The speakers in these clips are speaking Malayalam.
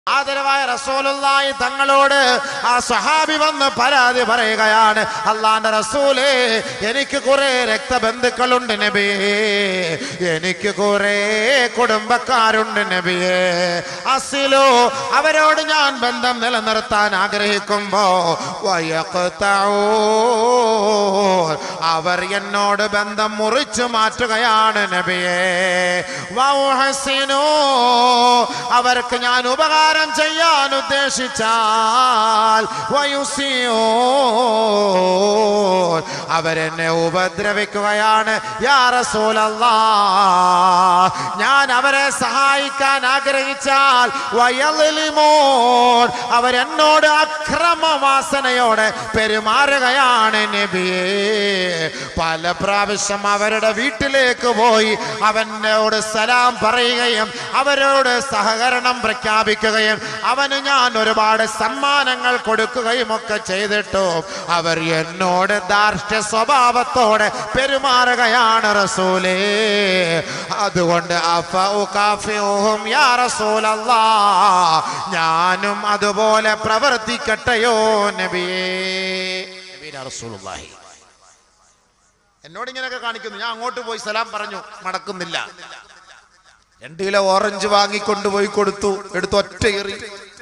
ആദരവായ റസൂലുള്ളാഹി തങ്ങളോട് ആ സഹാബി വന്ന് പരാതി പറയുകയാണ് അള്ളാന്റെ റസൂലേ എനിക്ക് കുറെ രക്തബന്ധുക്കളുണ്ട് നബിയേ എനിക്ക് കുറെ കുടുംബക്കാരുണ്ട് നബിയേ അസിലോ അവരോട് ഞാൻ ബന്ധം നിലനിർത്താൻ ആഗ്രഹിക്കുമ്പോ വയഖ്തഊൻ. അവർ എന്നോട് ബന്ധം മുറിച്ചു മാറ്റുകയാണ് നബിയേ വൗഹസിനൂ. അവർക്ക് ഞാൻ ഉപകാരം ചെയ്യാൻ ഉദ്ദേശിച്ചാൽ വയുസിയൂൻ. അവരെന്നെ ഉപദ്രവിക്കുകയാണ് യാ റസൂലല്ലാ ഞാൻ അവരെ സഹായിക്കാൻ ആഗ്രഹിച്ചാൽ വയലിമോൻ അവരെന്നോട് അക്രമവാസനയോടെ പെരുമാറുകയാണ് നബിയേ പല പ്രാവശ്യം അവരുടെ വീട്ടിലേക്ക് പോയി അവനോട് സലാം പറയുകയും അവരോട് സഹകരണം പ്രഖ്യാപിക്കുകയും അവന് ഞാൻ ഒരുപാട് സമ്മാനങ്ങൾ കൊടുക്കുകയും ഒക്കെ ചെയ്തിട്ടു അവർ എന്നോട് ധാർഷ്ട്യ സ്വഭാവത്തോടെ പെരുമാറുകയാണ് റസൂലേ അതുകൊണ്ട് അഫ ഉകാഫിഉഹും യാ റസൂലല്ലാ ഞാനും അതുപോലെ പ്രവർത്തിക്കട്ടെയോ നബിയേ നബീന റസൂലുള്ളാഹി എന്നോട് ഇങ്ങനെയൊക്കെ കാണിക്കുന്നു ഞാൻ അങ്ങോട്ട് പോയി സലാം പറഞ്ഞു മടക്കുന്നില്ല രണ്ട് കിലോ ഓറഞ്ച് വാങ്ങിക്കൊണ്ടുപോയി കൊടുത്തു എടുത്ത് ഒറ്റ എറി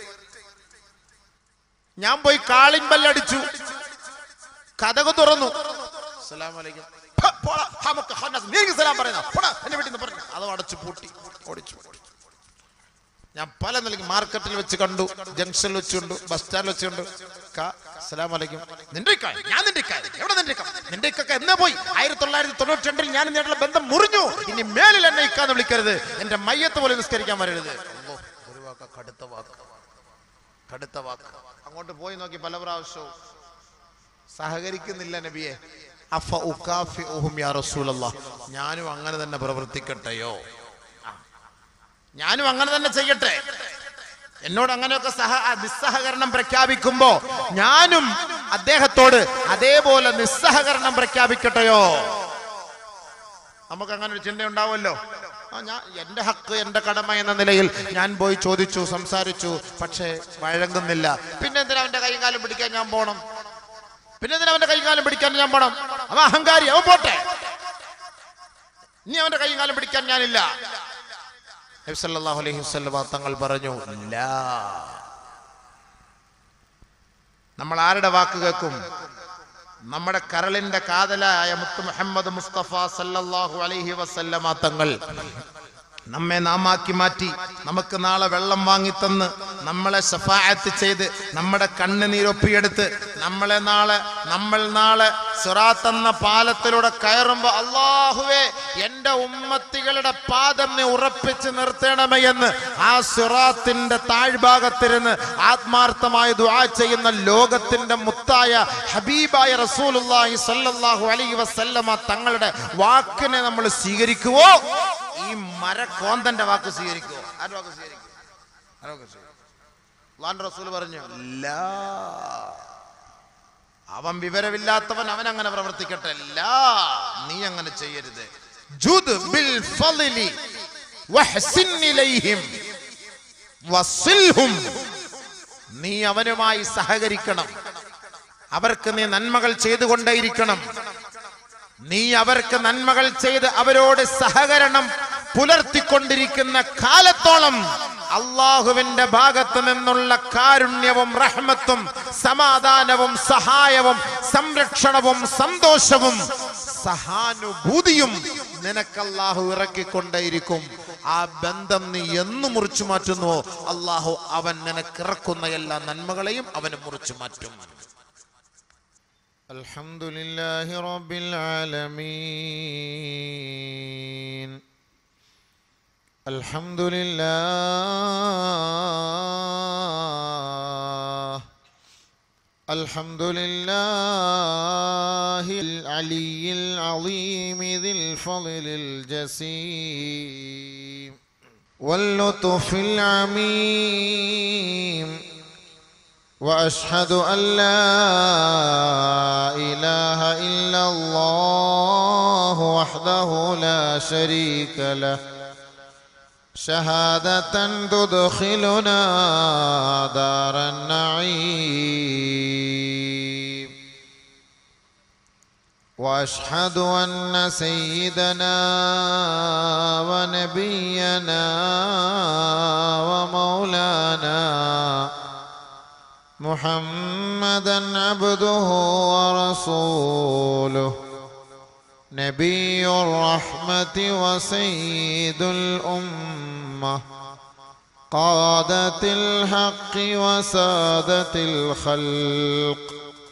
ഞാൻ പോയി കാളിമ്പല്ലടിച്ചു കഥകു തുറന്നു അസ്സലാമലൈക്കും ഹ, പോടാ, ഹമക്ക് ഹന്നസ്. നീ എനിക്ക് സലാം പറയുന്നോ? പോടാ, എന്നെ വീട്ടിൽ നിന്ന് പറഞ്ഞു അത് അടച്ചു പൂട്ടി ഓടിച്ചു ഞാൻ പല നിലയ്ക്ക് മാർക്കറ്റിൽ വെച്ച് കണ്ടു ജംഗ്ഷനിൽ വെച്ച് കണ്ടു ബസ് സ്റ്റാൻഡിൽ വെച്ച് കണ്ടു അസ്സലാം വലൈക്കും നിന്റെ ഇക്ക? ഞാൻ നിന്റെ ഇക്ക. എവിടെ നിന്റെ ഇക്ക? നിന്റെ ഇക്കൊക്കെ എന്നാ പോയി ആയിരത്തി തൊള്ളായിരത്തി തൊണ്ണൂറ്റി രണ്ടിൽ ഞാൻ നേരിട്ടുള്ള ബന്ധം മുറിഞ്ഞു ഇനി മേലിൽ എന്നെ ഇക്കാന്ന് വിളിക്കരുത് എന്റെ മയ്യത്ത് പോലെ നിസ്കരിക്കാൻ വരരുത് അള്ളോ, ഒരു വാക്ക് കടുത്ത വാക്ക് കടുത്ത വാക്ക് അങ്ങോട്ട് പോയി നോക്കി പല പ്രാവശ്യവും സഹകരിക്കുന്നില്ല നബിയെ അഫ ഉകാഫിഉഹും യാ റസൂലല്ലാ ഞാനും അങ്ങനെ തന്നെ പ്രവർത്തിക്കട്ടെയോ ആ. ഞാനും അങ്ങനെ തന്നെ ചെയ്യട്ടെ എന്നോട് അങ്ങനെയൊക്കെ സഹ നിസ്സഹകരണം പ്രഖ്യാപിക്കുമ്പോ ഞാനും അദ്ദേഹത്തോട് അതേപോലെ നിസ്സഹകരണം പ്രഖ്യാപിക്കട്ടെയോ നമുക്ക് അങ്ങനെ ഒരു ചിന്ത ഉണ്ടാവുമല്ലോ ആ ഞാൻ എൻ്റെ ഹക്ക് എൻ്റെ കടമ എന്ന നിലയിൽ ഞാൻ പോയി ചോദിച്ചു സംസാരിച്ചു പക്ഷേ വഴങ്ങുന്നില്ല പിന്നെ എന്തിനാ അവൻ്റെ കൈയും കാലം പിടിക്കാൻ ഞാൻ പോണം പിന്നെ എന്തിനാ അവൻ്റെ കൈയും കാലം പിടിക്കാൻ ഞാൻ പോണം അവൻ അഹങ്കാരി അവൻ പോട്ടെ ഇനി അവൻ്റെ കൈയും കാലം പിടിക്കാൻ ഞാനില്ല നബി സല്ലല്ലാഹു അലൈഹി വസല്ലമ തങ്ങൾ പറഞ്ഞു ഇല്ല നമ്മൾ ആരുടെ വാക്ക് കേൾക്കും നമ്മുടെ കരളിന്റെ കാതലായ മുത്ത് മുഹമ്മദ് മുസ്തഫ സല്ലല്ലാഹു അലൈഹി വസല്ലമ തങ്ങൾ നമ്മെ നാമാക്കി മാറ്റി നമുക്ക് നാളെ വെള്ളം വാങ്ങിത്തന്ന് നമ്മളെ ശഫായത്ത് ചെയ്ത് നമ്മുടെ കണ്ണുനീരൊപ്പിയെടുത്ത് നമ്മളെ നാളെ നമ്മൾ നാളെ സിറാത്ത് എന്ന പാലത്തിലൂടെ കയറുമ്പോ അള്ളാഹുവേ എന്റെ ഉമ്മത്തികളുടെ പാദം നീ ഉറപ്പിച്ച് നിർത്തണമേ എന്ന് ആ സിറാത്തിന്റെ താഴ്ഭാഗത്തിരുന്ന് ആത്മാർത്ഥമായി ദുആ ചെയ്യുന്ന ലോകത്തിന്റെ മുത്തായ ഹബീബായ റസൂലുള്ളാഹി സ്വല്ലല്ലാഹു അലൈഹി വസല്ലമ തങ്ങളുടെ വാക്കിനെ നമ്മൾ സ്വീകരിക്കുവോ ഈ മരക്കോന്തന്റെ വാക്ക് സ്വീകരിക്കുവോ ആരുടെ വാക്ക് സ്വീകരിക്കുവോ ആരുടെ വാക്ക് സ്വീകരിക്കുവോ അള്ളാന്റെ റസൂൽ പറഞ്ഞു ലാ അവൻ വിവരമില്ലാത്തവൻ അവൻ അങ്ങനെ പ്രവർത്തിക്കട്ടെ ലാ നീ അങ്ങനെ ചെയ്യരുത് ജുദ് ബിൽ ഫളിലി വഹ്സിൻ ഇലൈഹിം വസിൽഹും നീ അവനുമായി സഹകരിക്കണം അവർക്ക് നീ നന്മകൾ ചെയ്തുകൊണ്ടേയിരിക്കണം നീ അവർക്ക് നന്മകൾ ചെയ്ത് അവരോട് സഹകരണം പുലർത്തിക്കൊണ്ടിരിക്കുന്ന കാലത്തോളം അള്ളാഹുവിന്റെ ഭാഗത്ത് നിന്നുള്ള കാരുണ്യവും റഹ്മത്തും സമാധാനവും സഹായവും സംരക്ഷണവും സന്തോഷവും സഹാനുഭൂതിയും നിനക്ക് അള്ളാഹു ഇറക്കിക്കൊണ്ടേയിരിക്കും ആ ബന്ധം നീ എന്ന് മുറിച്ചു മാറ്റുന്നുവോ അള്ളാഹു അവൻ നിനക്ക് ഇറക്കുന്ന എല്ലാ നന്മകളെയും അവന് മുറിച്ചു മാറ്റും الحمد لله رب العالمين الحمد لله الحمد لله العلي العظيم ذي الفضل الجسيم واللطف العميم واشهد ان لا اله الا الله وحده لا شريك له شهادة تدخلنا دار النعيم واشهد ان سيدنا ونبينا ومولانا محمدا عبده ورسوله نبي الرحمة وسيد الأمة قادة الحق وسادة الخلق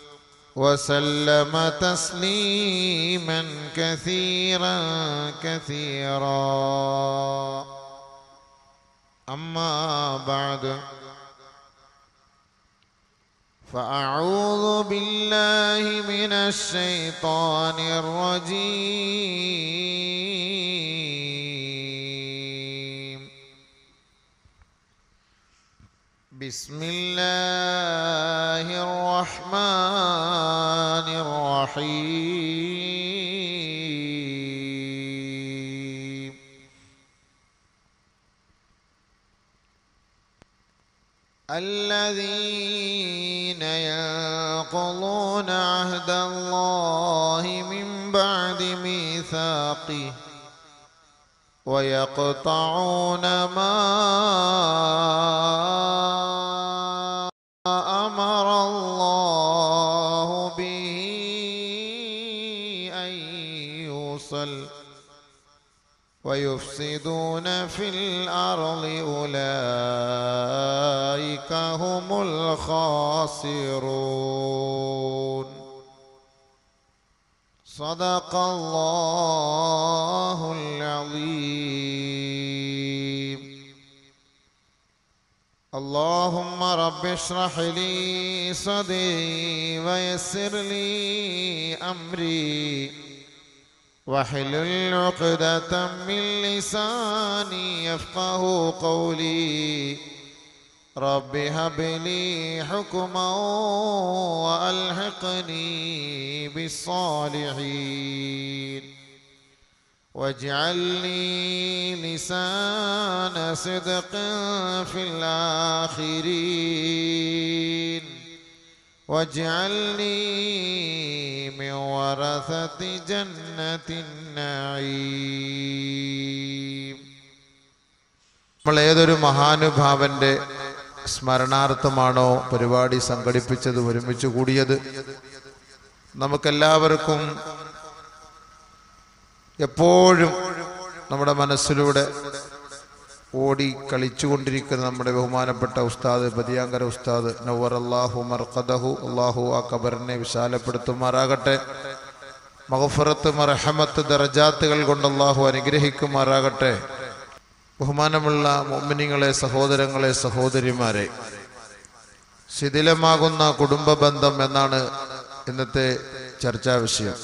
وسلم تسليما كثيرا كثيرا أما بعد فأعوذ بالله من الشيطان الرجيم بسم الله الرحمن الرحيم الذين ينقضون عهد الله من بعد ميثاقه ويقطعون ما أمر الله به أن يوصل ويفسدون في الأرض أولئك هم الخاسرون صدق الله العظيم اللهم رب اشرح لي صدري ويسر لي أمري واحلل عقدة من لساني يفقه قولي رب هب لي حكما وألحقني بالصالحين واجعل لي لسان صدق في الآخرين واجعلني من ورثة جنة النعيم നമ്മൾ ഏതൊരു മഹാനുഭാവന്റെ സ്മരണാർത്ഥമാണോ പരിപാടി സംഘടിപ്പിച്ചത് ഒരുമിച്ച് കൂടിയത് നമുക്കെല്ലാവർക്കും എപ്പോഴും നമ്മുടെ മനസ്സിലൂടെ ഓടി കളിച്ചുകൊണ്ടിരിക്കുന്ന നമ്മുടെ ബഹുമാനപ്പെട്ട ഉസ്താദ് ബദിയാങ്കര ഉസ്താദ് നവർ അള്ളാഹു മർഖദഹു അള്ളാഹു ആ ഖബറിനെ വിശാലപ്പെടുത്തുമാറാകട്ടെ മഹഫറത്ത് മറഹമത്ത് ദറജാത്തുകൾ കൊണ്ട് അള്ളാഹു അനുഗ്രഹിക്കുമാറാകട്ടെ ബഹുമാനമുള്ള മോമിനിങ്ങളെ സഹോദരങ്ങളെ സഹോദരിമാരെ ശിഥിലമാകുന്ന കുടുംബ ബന്ധം എന്നാണ് ഇന്നത്തെ ചർച്ചാ വിഷയം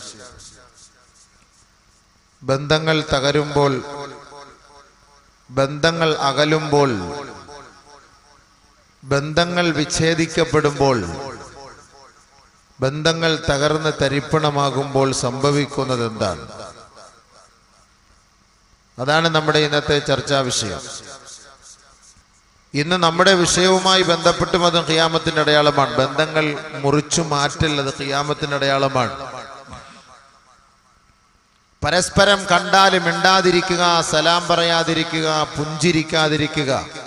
ബന്ധങ്ങൾ തകരുമ്പോൾ ബന്ധങ്ങൾ അകലുമ്പോൾ ബന്ധങ്ങൾ വിച്ഛേദിക്കപ്പെടുമ്പോൾ ബന്ധങ്ങൾ തകർന്ന് തരിപ്പണമാകുമ്പോൾ സംഭവിക്കുന്നത് എന്താണ് അതാണ് നമ്മുടെ ഇന്നത്തെ ചർച്ചാ വിഷയം ഇന്ന് നമ്മുടെ വിഷയവുമായി ബന്ധപ്പെട്ടും അത് ഖിയാമത്തിന്റെ അടയാളമാണ് ബന്ധങ്ങൾ മുറിച്ചു മാറ്റൽ അത് ഖിയാമത്തിന്റെ അടയാളമാണ് പരസ്പരം കണ്ടാൽ മിണ്ടാതിരിക്കുക സലാം പറയാതിരിക്കുക പുഞ്ചിരിക്കാതിരിക്കുക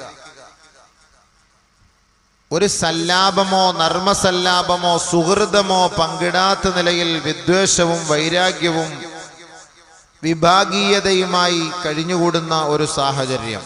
ഒരു സല്ലാപമോ നർമ്മസല്ലാപമോ സുഹൃതമോ പങ്കിടാത്ത നിലയിൽ വിദ്വേഷവും വൈരാഗ്യവും വിഭാഗീയതയുമായി കഴിഞ്ഞുകൂടുന്ന ഒരു സാഹചര്യം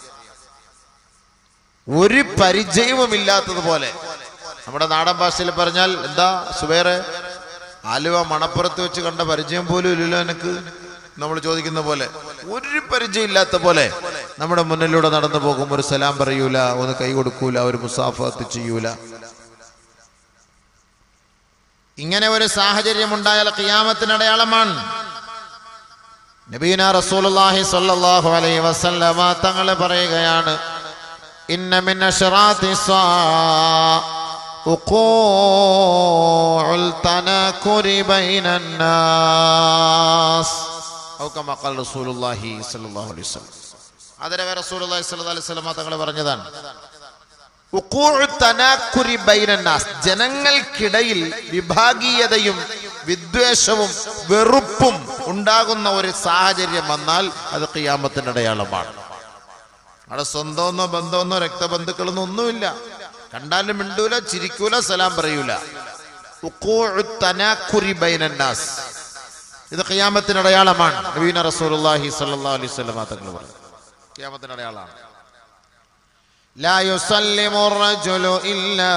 ഒരു പരിചയവുമില്ലാത്തതുപോലെ നമ്മുടെ നാടൻ ഭാഷയിൽ പറഞ്ഞാൽ എന്താ സുബേറെ ആലുവ മണപ്പുറത്ത് വെച്ച് കണ്ട പരിചയം പോലും ഇല്ലല്ലോ എനിക്ക് നമ്മൾ ചോദിക്കുന്ന പോലെ ഒരു പരിചയം ഇല്ലാത്ത പോലെ നമ്മുടെ മുന്നിലൂടെ നടന്നു പോകും ഒരു സലാം പറയൂല ഒന്ന് കൈ കൊടുക്കൂല ഒരു മുസാഫത്ത് ചെയ്യൂല ഇങ്ങനെ ഒരു സാഹചര്യം ഉണ്ടായാൽ ഖിയാമത്തിന് അടയാളമാണ് നബീന റസൂലുള്ളാഹി സ്വല്ലല്ലാഹു അലൈഹി വസല്ലമ തങ്ങൾ പറയുകയാണ് ഇന്ന മിൻ അശ്റാത്തി സാ وقوع التناكر بين الناس أو كما قال رسول الله صلى الله عليه وسلم അതിനെ റസൂലുള്ളാഹി സ്വല്ലല്ലാഹി അലൈഹി വസല്ലമ തങ്ങൾ പറഞ്ഞതാണ് ഉഖൂഉ തനാക്കുരി ബൈനന്നാസ് ജനങ്ങൾക്കിടയിൽ വിഭാഗീയതയും വിദ്വേഷവും വെറുപ്പും ഉണ്ടാകുന്ന ഒരു സാഹചര്യം വന്നാൽ അത് ഖിയാമത്തിന്റെ അടയാളമാണ് അവിടെ സ്വന്തമെന്നോ ബന്ധമെന്നോ രക്തബന്ധുക്കളെന്നോ ഒന്നുമില്ല കണ്ടാലും മിണ്ടൂല ചിരിക്കൂല സലാം പറയൂല ഉഖൂഉ തനാക്കുരി ബൈനന്നാസ് ഇത് ഖിയാമത്തിന്റെ അടയാളമാണ് നബീന റസൂലുള്ളാഹി സ്വല്ലല്ലാഹു അലൈഹി വസല്ലമ തങ്ങൾ പറഞ്ഞു ഖിയാമത്തിന്റെ അടയാളമാണ് لا يسلم الرجل إلا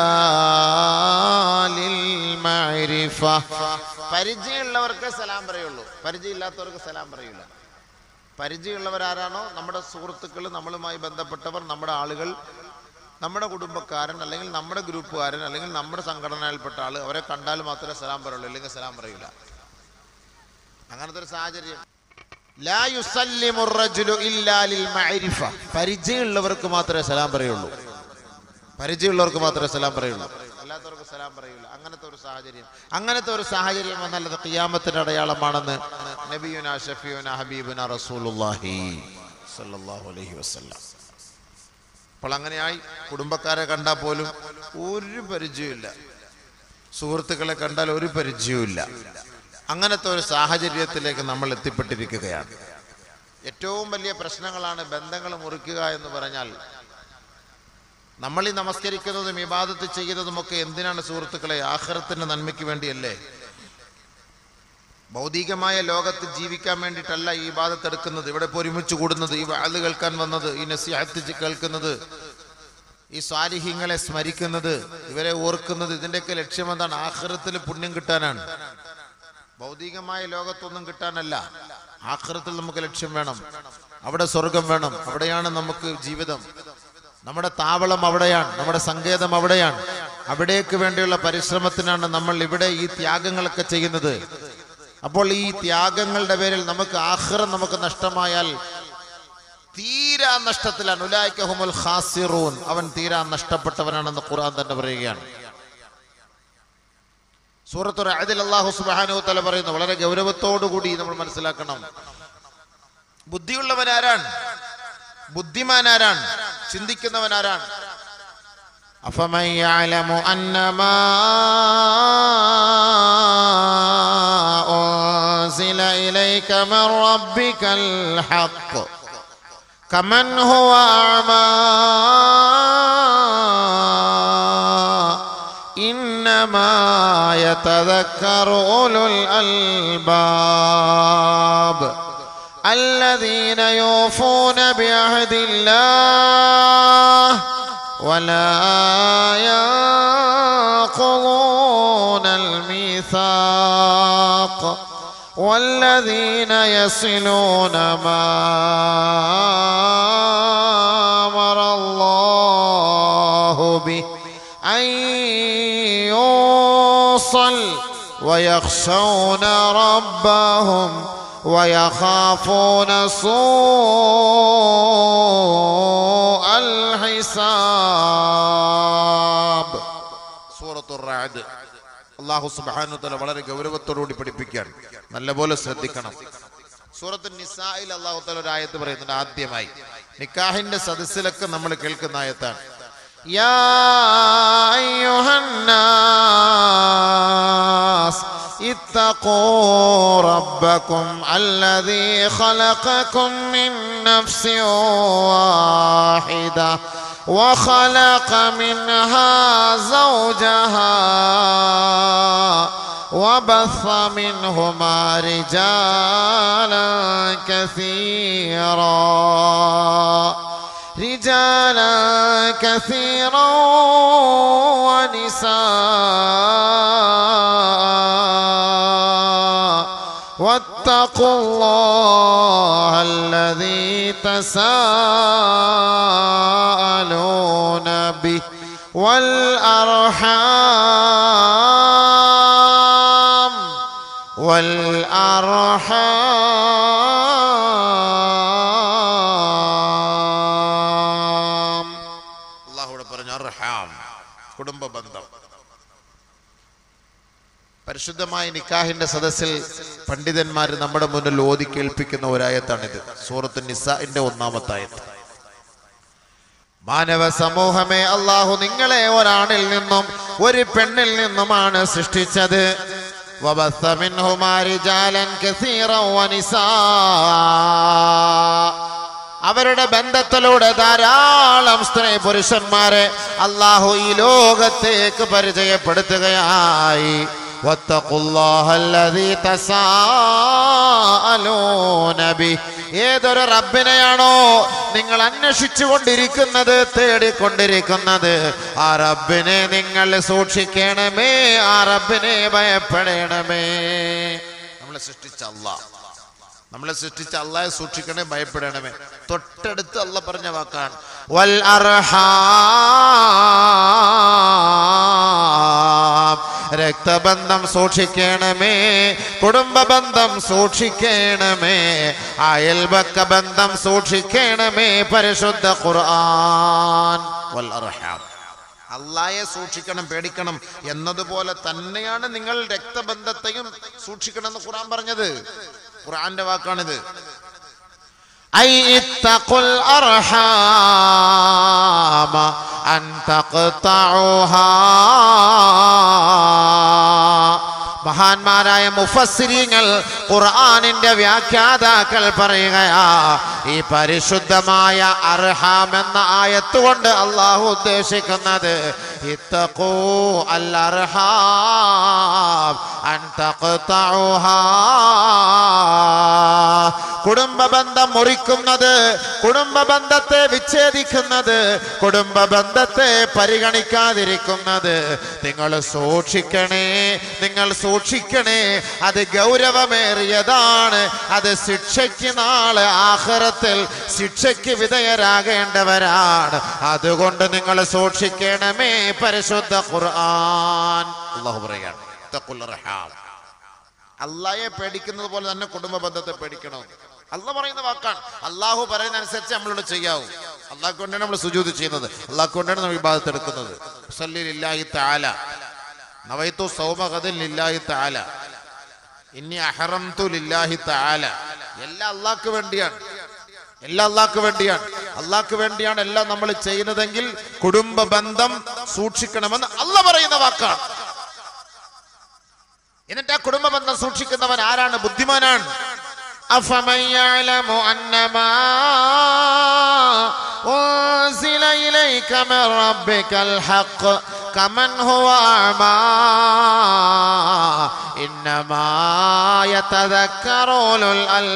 للمعرفة പരിചയമുള്ളവർക്ക് സലാം പറയുള്ളൂ പരിചയമില്ലാത്തവർക്ക് സലാം പറയൂല പരിചയമുള്ളവർ ആരാണോ നമ്മുടെ സുഹൃത്തുക്കൾ നമ്മളുമായി ബന്ധപ്പെട്ടവർ നമ്മുടെ ആളുകൾ നമ്മുടെ കുടുംബക്കാരൻ അല്ലെങ്കിൽ നമ്മുടെ ഗ്രൂപ്പുകാരൻ അല്ലെങ്കിൽ നമ്മുടെ സംഘടനയിൽപ്പെട്ട ആൾ അവരെ കണ്ടാൽ മാത്രമേ സലാം പറയുള്ളൂ ഇല്ലെങ്കിൽ സലാം പറയൂല അങ്ങനത്തെ ഒരു സാഹചര്യം ലാ യുസല്ലിമു റജുലു ഇല്ലാ ലിൽ മഅരിഫ പരിചയമുള്ളവർക്ക് മാത്രമേ സലാം പറയുള്ളൂ പരിചയമുള്ളവർക്ക് മാത്രമേ സലാം പറയുള്ളൂ അല്ലാത്തവർക്ക് സലാം പറയൂല അങ്ങനത്തെ ഒരു സാഹചര്യം അങ്ങനത്തെ ഒരു സാഹചര്യം വന്നാൽ അത് ഖിയാമത്തിന്റെ അടയാളമാണെന്ന് നബിയുന ഷഫിയുന ഹബീബുന റസൂലുള്ളാഹി സല്ലല്ലാഹു അലൈഹി വസല്ലം അപ്പോൾ അങ്ങനെയായി കുടുംബക്കാരെ കണ്ടാൽ പോലും ഒരു പരിചയമില്ല സുഹൃത്തുക്കളെ കണ്ടാൽ ഒരു പരിചയവുമില്ല അങ്ങനത്തെ ഒരു സാഹചര്യത്തിലേക്ക് നമ്മൾ എത്തിപ്പെട്ടിരിക്കുകയാണ് ഏറ്റവും വലിയ പ്രശ്നങ്ങളാണ് ബന്ധങ്ങൾ മുറിക്കുക എന്ന് പറഞ്ഞാൽ നമ്മൾ ഈ നമസ്കരിക്കുന്നതും ഇബാദത്ത് ചെയ്യുന്നതുമൊക്കെ എന്തിനാണ് സുഹൃത്തുക്കളെ ആഹ്റത്തിന്റെ നന്മയ്ക്ക് വേണ്ടിയല്ലേ ഭൗതികമായ ലോകത്ത് ജീവിക്കാൻ വേണ്ടിയിട്ടല്ല ഈ ഇബാദത്ത് എടുക്കുന്നത് ഇവിടെ ഇപ്പോൾ ഒരുമിച്ച് കൂടുന്നത് ഈ വാത് കേൾക്കാൻ വന്നത് ഈ നസിഹത്ത് കേൾക്കുന്നത് ഈ സ്വാലിഹ്യങ്ങളെ സ്മരിക്കുന്നത് ഇവരെ ഓർക്കുന്നത് ഇതിന്റെയൊക്കെ ലക്ഷ്യം എന്താണ് ആഹ്റത്തിൽ പുണ്യം കിട്ടാനാണ് ഭൗതികമായ ലോകത്തൊന്നും കിട്ടാനല്ല ആഖിറത്തിൽ നമുക്ക് ലക്ഷ്യം വേണം അവിടെ സ്വർഗം വേണം അവിടെയാണ് നമുക്ക് ജീവിതം നമ്മുടെ താവളം അവിടെയാണ് നമ്മുടെ സങ്കേതം അവിടെയാണ് അവിടേക്ക് വേണ്ടിയുള്ള പരിശ്രമത്തിനാണ് നമ്മൾ ഇവിടെ ഈ ത്യാഗങ്ങളൊക്കെ ചെയ്യുന്നത് അപ്പോൾ ഈ ത്യാഗങ്ങളുടെ പേരിൽ നമുക്ക് ആഹ്റം നമുക്ക് നഷ്ടമായാൽ തീരാ നഷ്ടത്തിലാണ് ഉലായിക്കഹുമുൽ ഖാസിറൂൻ അവൻ തീരാ നഷ്ടപ്പെട്ടവനാണെന്ന് ഖുർആൻ തന്നെ പറയുകയാണ് സൂറത്തു റഅദിൽ അല്ലാഹു സുബ്ഹാനഹു തആല പറയുന്നു വളരെ ഗൗരവത്തോടു കൂടി നമ്മൾ മനസ്സിലാക്കണം ബുദ്ധിയുള്ളവൻ ആരാണ് ബുദ്ധിമാൻ ആരാണ് ചിന്തിക്കുന്നവൻ ആരാണ് أفمن يعلم أن ما أنزل إليك من ربك الحق كمن هو أعمى إنما يتذكر أولو الألباب الذين يوفون بعهد الله ولا ينقضون الميثاق والذين يصلون ما أمر الله به أن يوصل ويخشون ربهم ويخافون سوء الحساب സൂറത്തു റഅദ് അല്ലാഹു സുബ്ഹാനഹു തആല വളരെ ഗൗരവത്തോടുകൂടി പഠിപ്പിക്കുകയാണ് നല്ലപോലെ ശ്രദ്ധിക്കണം സൂറത്തു നിസായിൽ അല്ലാഹു തആല ഒരു ആയത്ത് പറയുന്നുണ്ട് ആദ്യമായി നിക്കാഹിന്റെ സദസ്സിലൊക്കെ നമ്മൾ കേൾക്കുന്ന ആയത്താണ് يا أيها الناس اتقوا ربكم الذي خلقكم من نفس واحدة وخلق منها زوجها وبث منهما رجالا كثيرا رجالا كثيرا ونساء واتقوا الله الذي تساءلون به والأرحام والأرحام അള്ളാഹുവിടെ പറഞ്ഞു അർഹാം കുടുംബ ബന്ധം പരിശുദ്ധമായ നിക്കാഹിന്റെ സദസ്സിൽ പണ്ഡിതന്മാർ നമ്മുടെ മുന്നിൽ ഓതി കേൾപ്പിക്കുന്ന ഒരായത്താണിത് സൂറത്ത് നിസാന്റെ ഒന്നാമത്തെ ആയത്ത് മാനവ സമൂഹമേ അള്ളാഹു നിങ്ങളെ ഒരാണിൽ നിന്നും ഒരു പെണ്ണിൽ നിന്നുമാണ് സൃഷ്ടിച്ചത് وبث منهما رجالا كثيرا ونساء അവരുടെ ബന്ധത്തിലൂടെ ധാരാളം സ്ത്രീ പുരുഷന്മാരെ അള്ളാഹു ഈ ലോകത്തേക്ക് പരിചയപ്പെടുത്തുകയായി واتقوا الله الذي تساءلون به ഏതൊരു റബ്ബിനെയാണോ നിങ്ങൾ അന്വേഷിച്ചു കൊണ്ടിരിക്കുന്നത് തേടിക്കൊണ്ടിരിക്കുന്നത് ആ റബ്ബിനെ നിങ്ങൾ സൂക്ഷിക്കണമേ ആ റബ്ബിനെ ഭയപ്പെടണമേ നമ്മളെ സൃഷ്ടിച്ച അള്ളാഹ് നമ്മളെ സൃഷ്ടിച്ച അള്ളാഹെ സൂക്ഷിക്കണേ ഭയപ്പെടണമേ തൊട്ടടുത്ത് അള്ള പറഞ്ഞ വാക്കാണ് വൽ അർഹാം രക്തബന്ധം സൂക്ഷിക്കണമേ കുടുംബ ബന്ധം സൂക്ഷിക്കണമേ അയൽബക്ക ബന്ധം സൂക്ഷിക്കണമേ പരിശുദ്ധ ഖുർആൻ വൽ അർഹാം അള്ളായെ സൂക്ഷിക്കണം പേടിക്കണം എന്നതുപോലെ തന്നെയാണ് നിങ്ങൾ രക്തബന്ധത്തെയും സൂക്ഷിക്കണം എന്ന് ഖുർആൻ പറഞ്ഞത് ഖുർആന്റെ വാക്കാണിത് أي اتقوا الأرحام أن تقطعوها മഹാന്മാരായ മുഫസ്സിരിങ്ങൾ ഖുർആനിന്റെ വ്യാഖ്യാതാക്കൾ പറയുകയാ ഈ പരിശുദ്ധമായ അർഹാം എന്ന ആയത്ത് കൊണ്ട് അള്ളാഹു ഉദ്ദേശിക്കുന്നത് ഇത്തഖൂ അൽ അർഹാം അൻ തഖ്തഉഹാ കുടുംബ ബന്ധം മുറിക്കുന്നത് കുടുംബ ബന്ധത്തെ വിച്ഛേദിക്കുന്നത് കുടുംബ ബന്ധത്തെ പരിഗണിക്കാതിരിക്കുന്നത് നിങ്ങൾ സൂക്ഷിക്കണേ നിങ്ങൾ സൂക്ഷിക്കണേ അത് ഗൗരവമേറിയതാണ് അത് ശിക്ഷയ്ക്ക് നാളെ ആഹ്റത്തിൽ ശിക്ഷയ്ക്ക് വിധേയരാകേണ്ടവരാണ് അതുകൊണ്ട് നിങ്ങൾ സൂക്ഷിക്കണമേ പരിശുദ്ധ ഖുർആൻ അള്ളാഹു പറയാണ് ഇത്തഖുൽ അർഹാം അള്ളാഹയെ പേടിക്കുന്നത് പോലെ തന്നെ കുടുംബ ബന്ധത്തെ പേടിക്കണം അള്ളാഹ് പറയുന്ന വാക്കാണ് അള്ളാഹു പറയുന്ന അനുസരിച്ച് നമ്മളോട് ചെയ്യാവൂ അള്ളാഹ് കൊണ്ടാണ് നമ്മൾ സുജൂത് ചെയ്യുന്നത് അള്ളാഹ് കൊണ്ടാണ് നമ്മൾ വിഭാഗത്ത് എടുക്കുന്നത് സല്ലില്ലാഹി തആല നവൈത്തു സൗമഗദിൻ ലില്ലാഹി തആല ഇന്നി അഹറംതു ലില്ലാഹി തആല എല്ലാം അള്ളാഹ്ക്ക് വേണ്ടിയാണ് എല്ലാം അള്ളാഹ്ക്ക് വേണ്ടിയാണ് അള്ളാഹ്ക്ക് വേണ്ടിയാണ് എല്ലാം നമ്മൾ ചെയ്യുന്നതെങ്കിൽ കുടുംബ ബന്ധം സൂക്ഷിക്കണമെന്ന് അല്ല പറയുന്ന വാക്കാണ് എന്നിട്ട് ആ കുടുംബ ബന്ധം സൂക്ഷിക്കുന്നവൻ ആരാണ് ബുദ്ധിമാനാണ് أفمن يعلم أن ما أنزل إليك من ربك الحق كمن هو أعمى إنما يتذكر أولو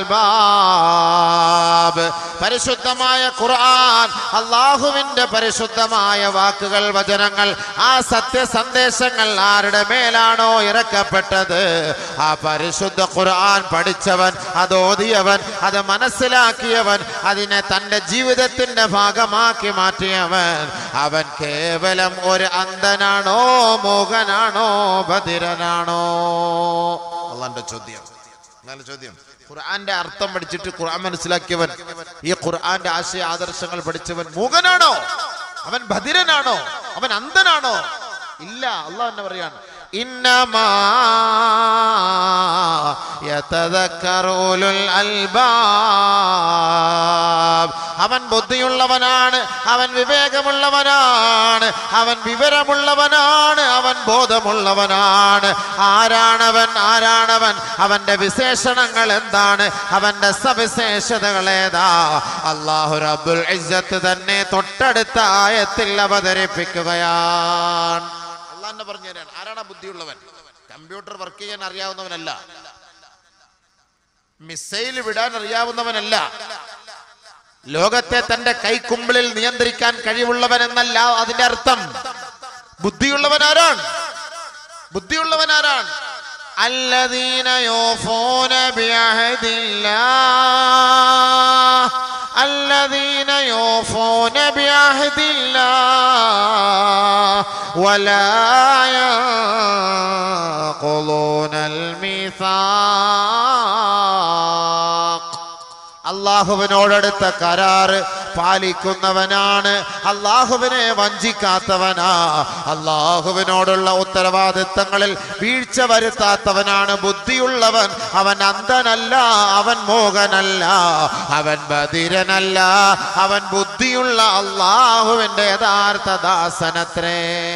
الألباب പരിശുദ്ധമായ ഖുർആൻ അള്ളാഹുവിന്റെ പരിശുദ്ധമായ വാക്കുകൾ വചനങ്ങൾ ആ സത്യസന്ദേശങ്ങൾ ആരുടെ മേലാണോ ഇറക്കപ്പെട്ടത് ആ പരിശുദ്ധ ഖുർആൻ പഠിച്ചവൻ അത് ഓതിയവൻ അത് മനസ്സിലാക്കിയവൻ അതിനെ തന്റെ ജീവിതത്തിന്റെ ഭാഗമാക്കി മാറ്റിയവൻ അവൻ കേവലം ഒരു അന്ധനാണോ മോഹനാണോ ബധിരനാണോ അള്ളാന്റെ ചോദ്യം നല്ല ചോദ്യം ഖുർആന്റെ അർത്ഥം പഠിച്ചിട്ട് ഖുർആൻ മനസ്സിലാക്കിയവൻ ഈ ഖുർആന്റെ ആശയ ആദർശങ്ങൾ പഠിച്ചവൻ മൂകനാണോ അവൻ ഭദിരനാണോ അവൻ അന്ധനാണോ ഇല്ല അള്ളാഹ് എന്നെ പറയാണ് إنما يتذكر أولو الألباب അവൻ ബുദ്ധിയുള്ളവനാണ് അവൻ വിവേകമുള്ളവനാണ് അവൻ വിവരമുള്ളവനാണ് അവൻ ബോധമുള്ളവനാണ് ആരാണവൻ ആരാണവൻ അവന്റെ വിശേഷണങ്ങൾ എന്താണ് അവന്റെ സവിശേഷതകൾ ഏതാ അള്ളാഹു റബ്ബുൽ ഇസ്സത്ത് തന്നെ തൊട്ടടുത്ത ആയത്തിൽ അവതരിപ്പിക്കുകയാണ് അള്ളാഹ് പറഞ്ഞു തരാൻ ആരാണ് ബുദ്ധിയുള്ളവൻ കമ്പ്യൂട്ടർ വർക്ക് ചെയ്യാൻ അറിയാവുന്നവനല്ല മിസൈൽ വിടാൻ അറിയാവുന്നവനല്ല ലോകത്തെ തന്റെ കൈക്കുമ്പിളിൽ നിയന്ത്രിക്കാൻ കഴിവുള്ളവൻ എന്നല്ല അതിന്റെ അർത്ഥം ബുദ്ധിയുള്ളവൻ ആരാണ് ബുദ്ധിയുള്ളവൻ ആരാണ് الذين يوفون بعهد الله الذين يوفون بعهد الله ولا ينقضون الميثاق അള്ളാഹുവിനോടെടുത്ത കരാറ് പാലിക്കുന്നവനാണ് അള്ളാഹുവിനെ വഞ്ചിക്കാത്തവനാ അള്ളാഹുവിനോടുള്ള ഉത്തരവാദിത്തങ്ങളിൽ വീഴ്ച വരുത്താത്തവനാണ് ബുദ്ധിയുള്ളവൻ അവൻ അന്ധനല്ല അവൻ മോഹനല്ല അവൻ ബധിരനല്ല അവൻ ബുദ്ധിയുള്ള അള്ളാഹുവിന്റെ യഥാർത്ഥ ദാസനത്രേ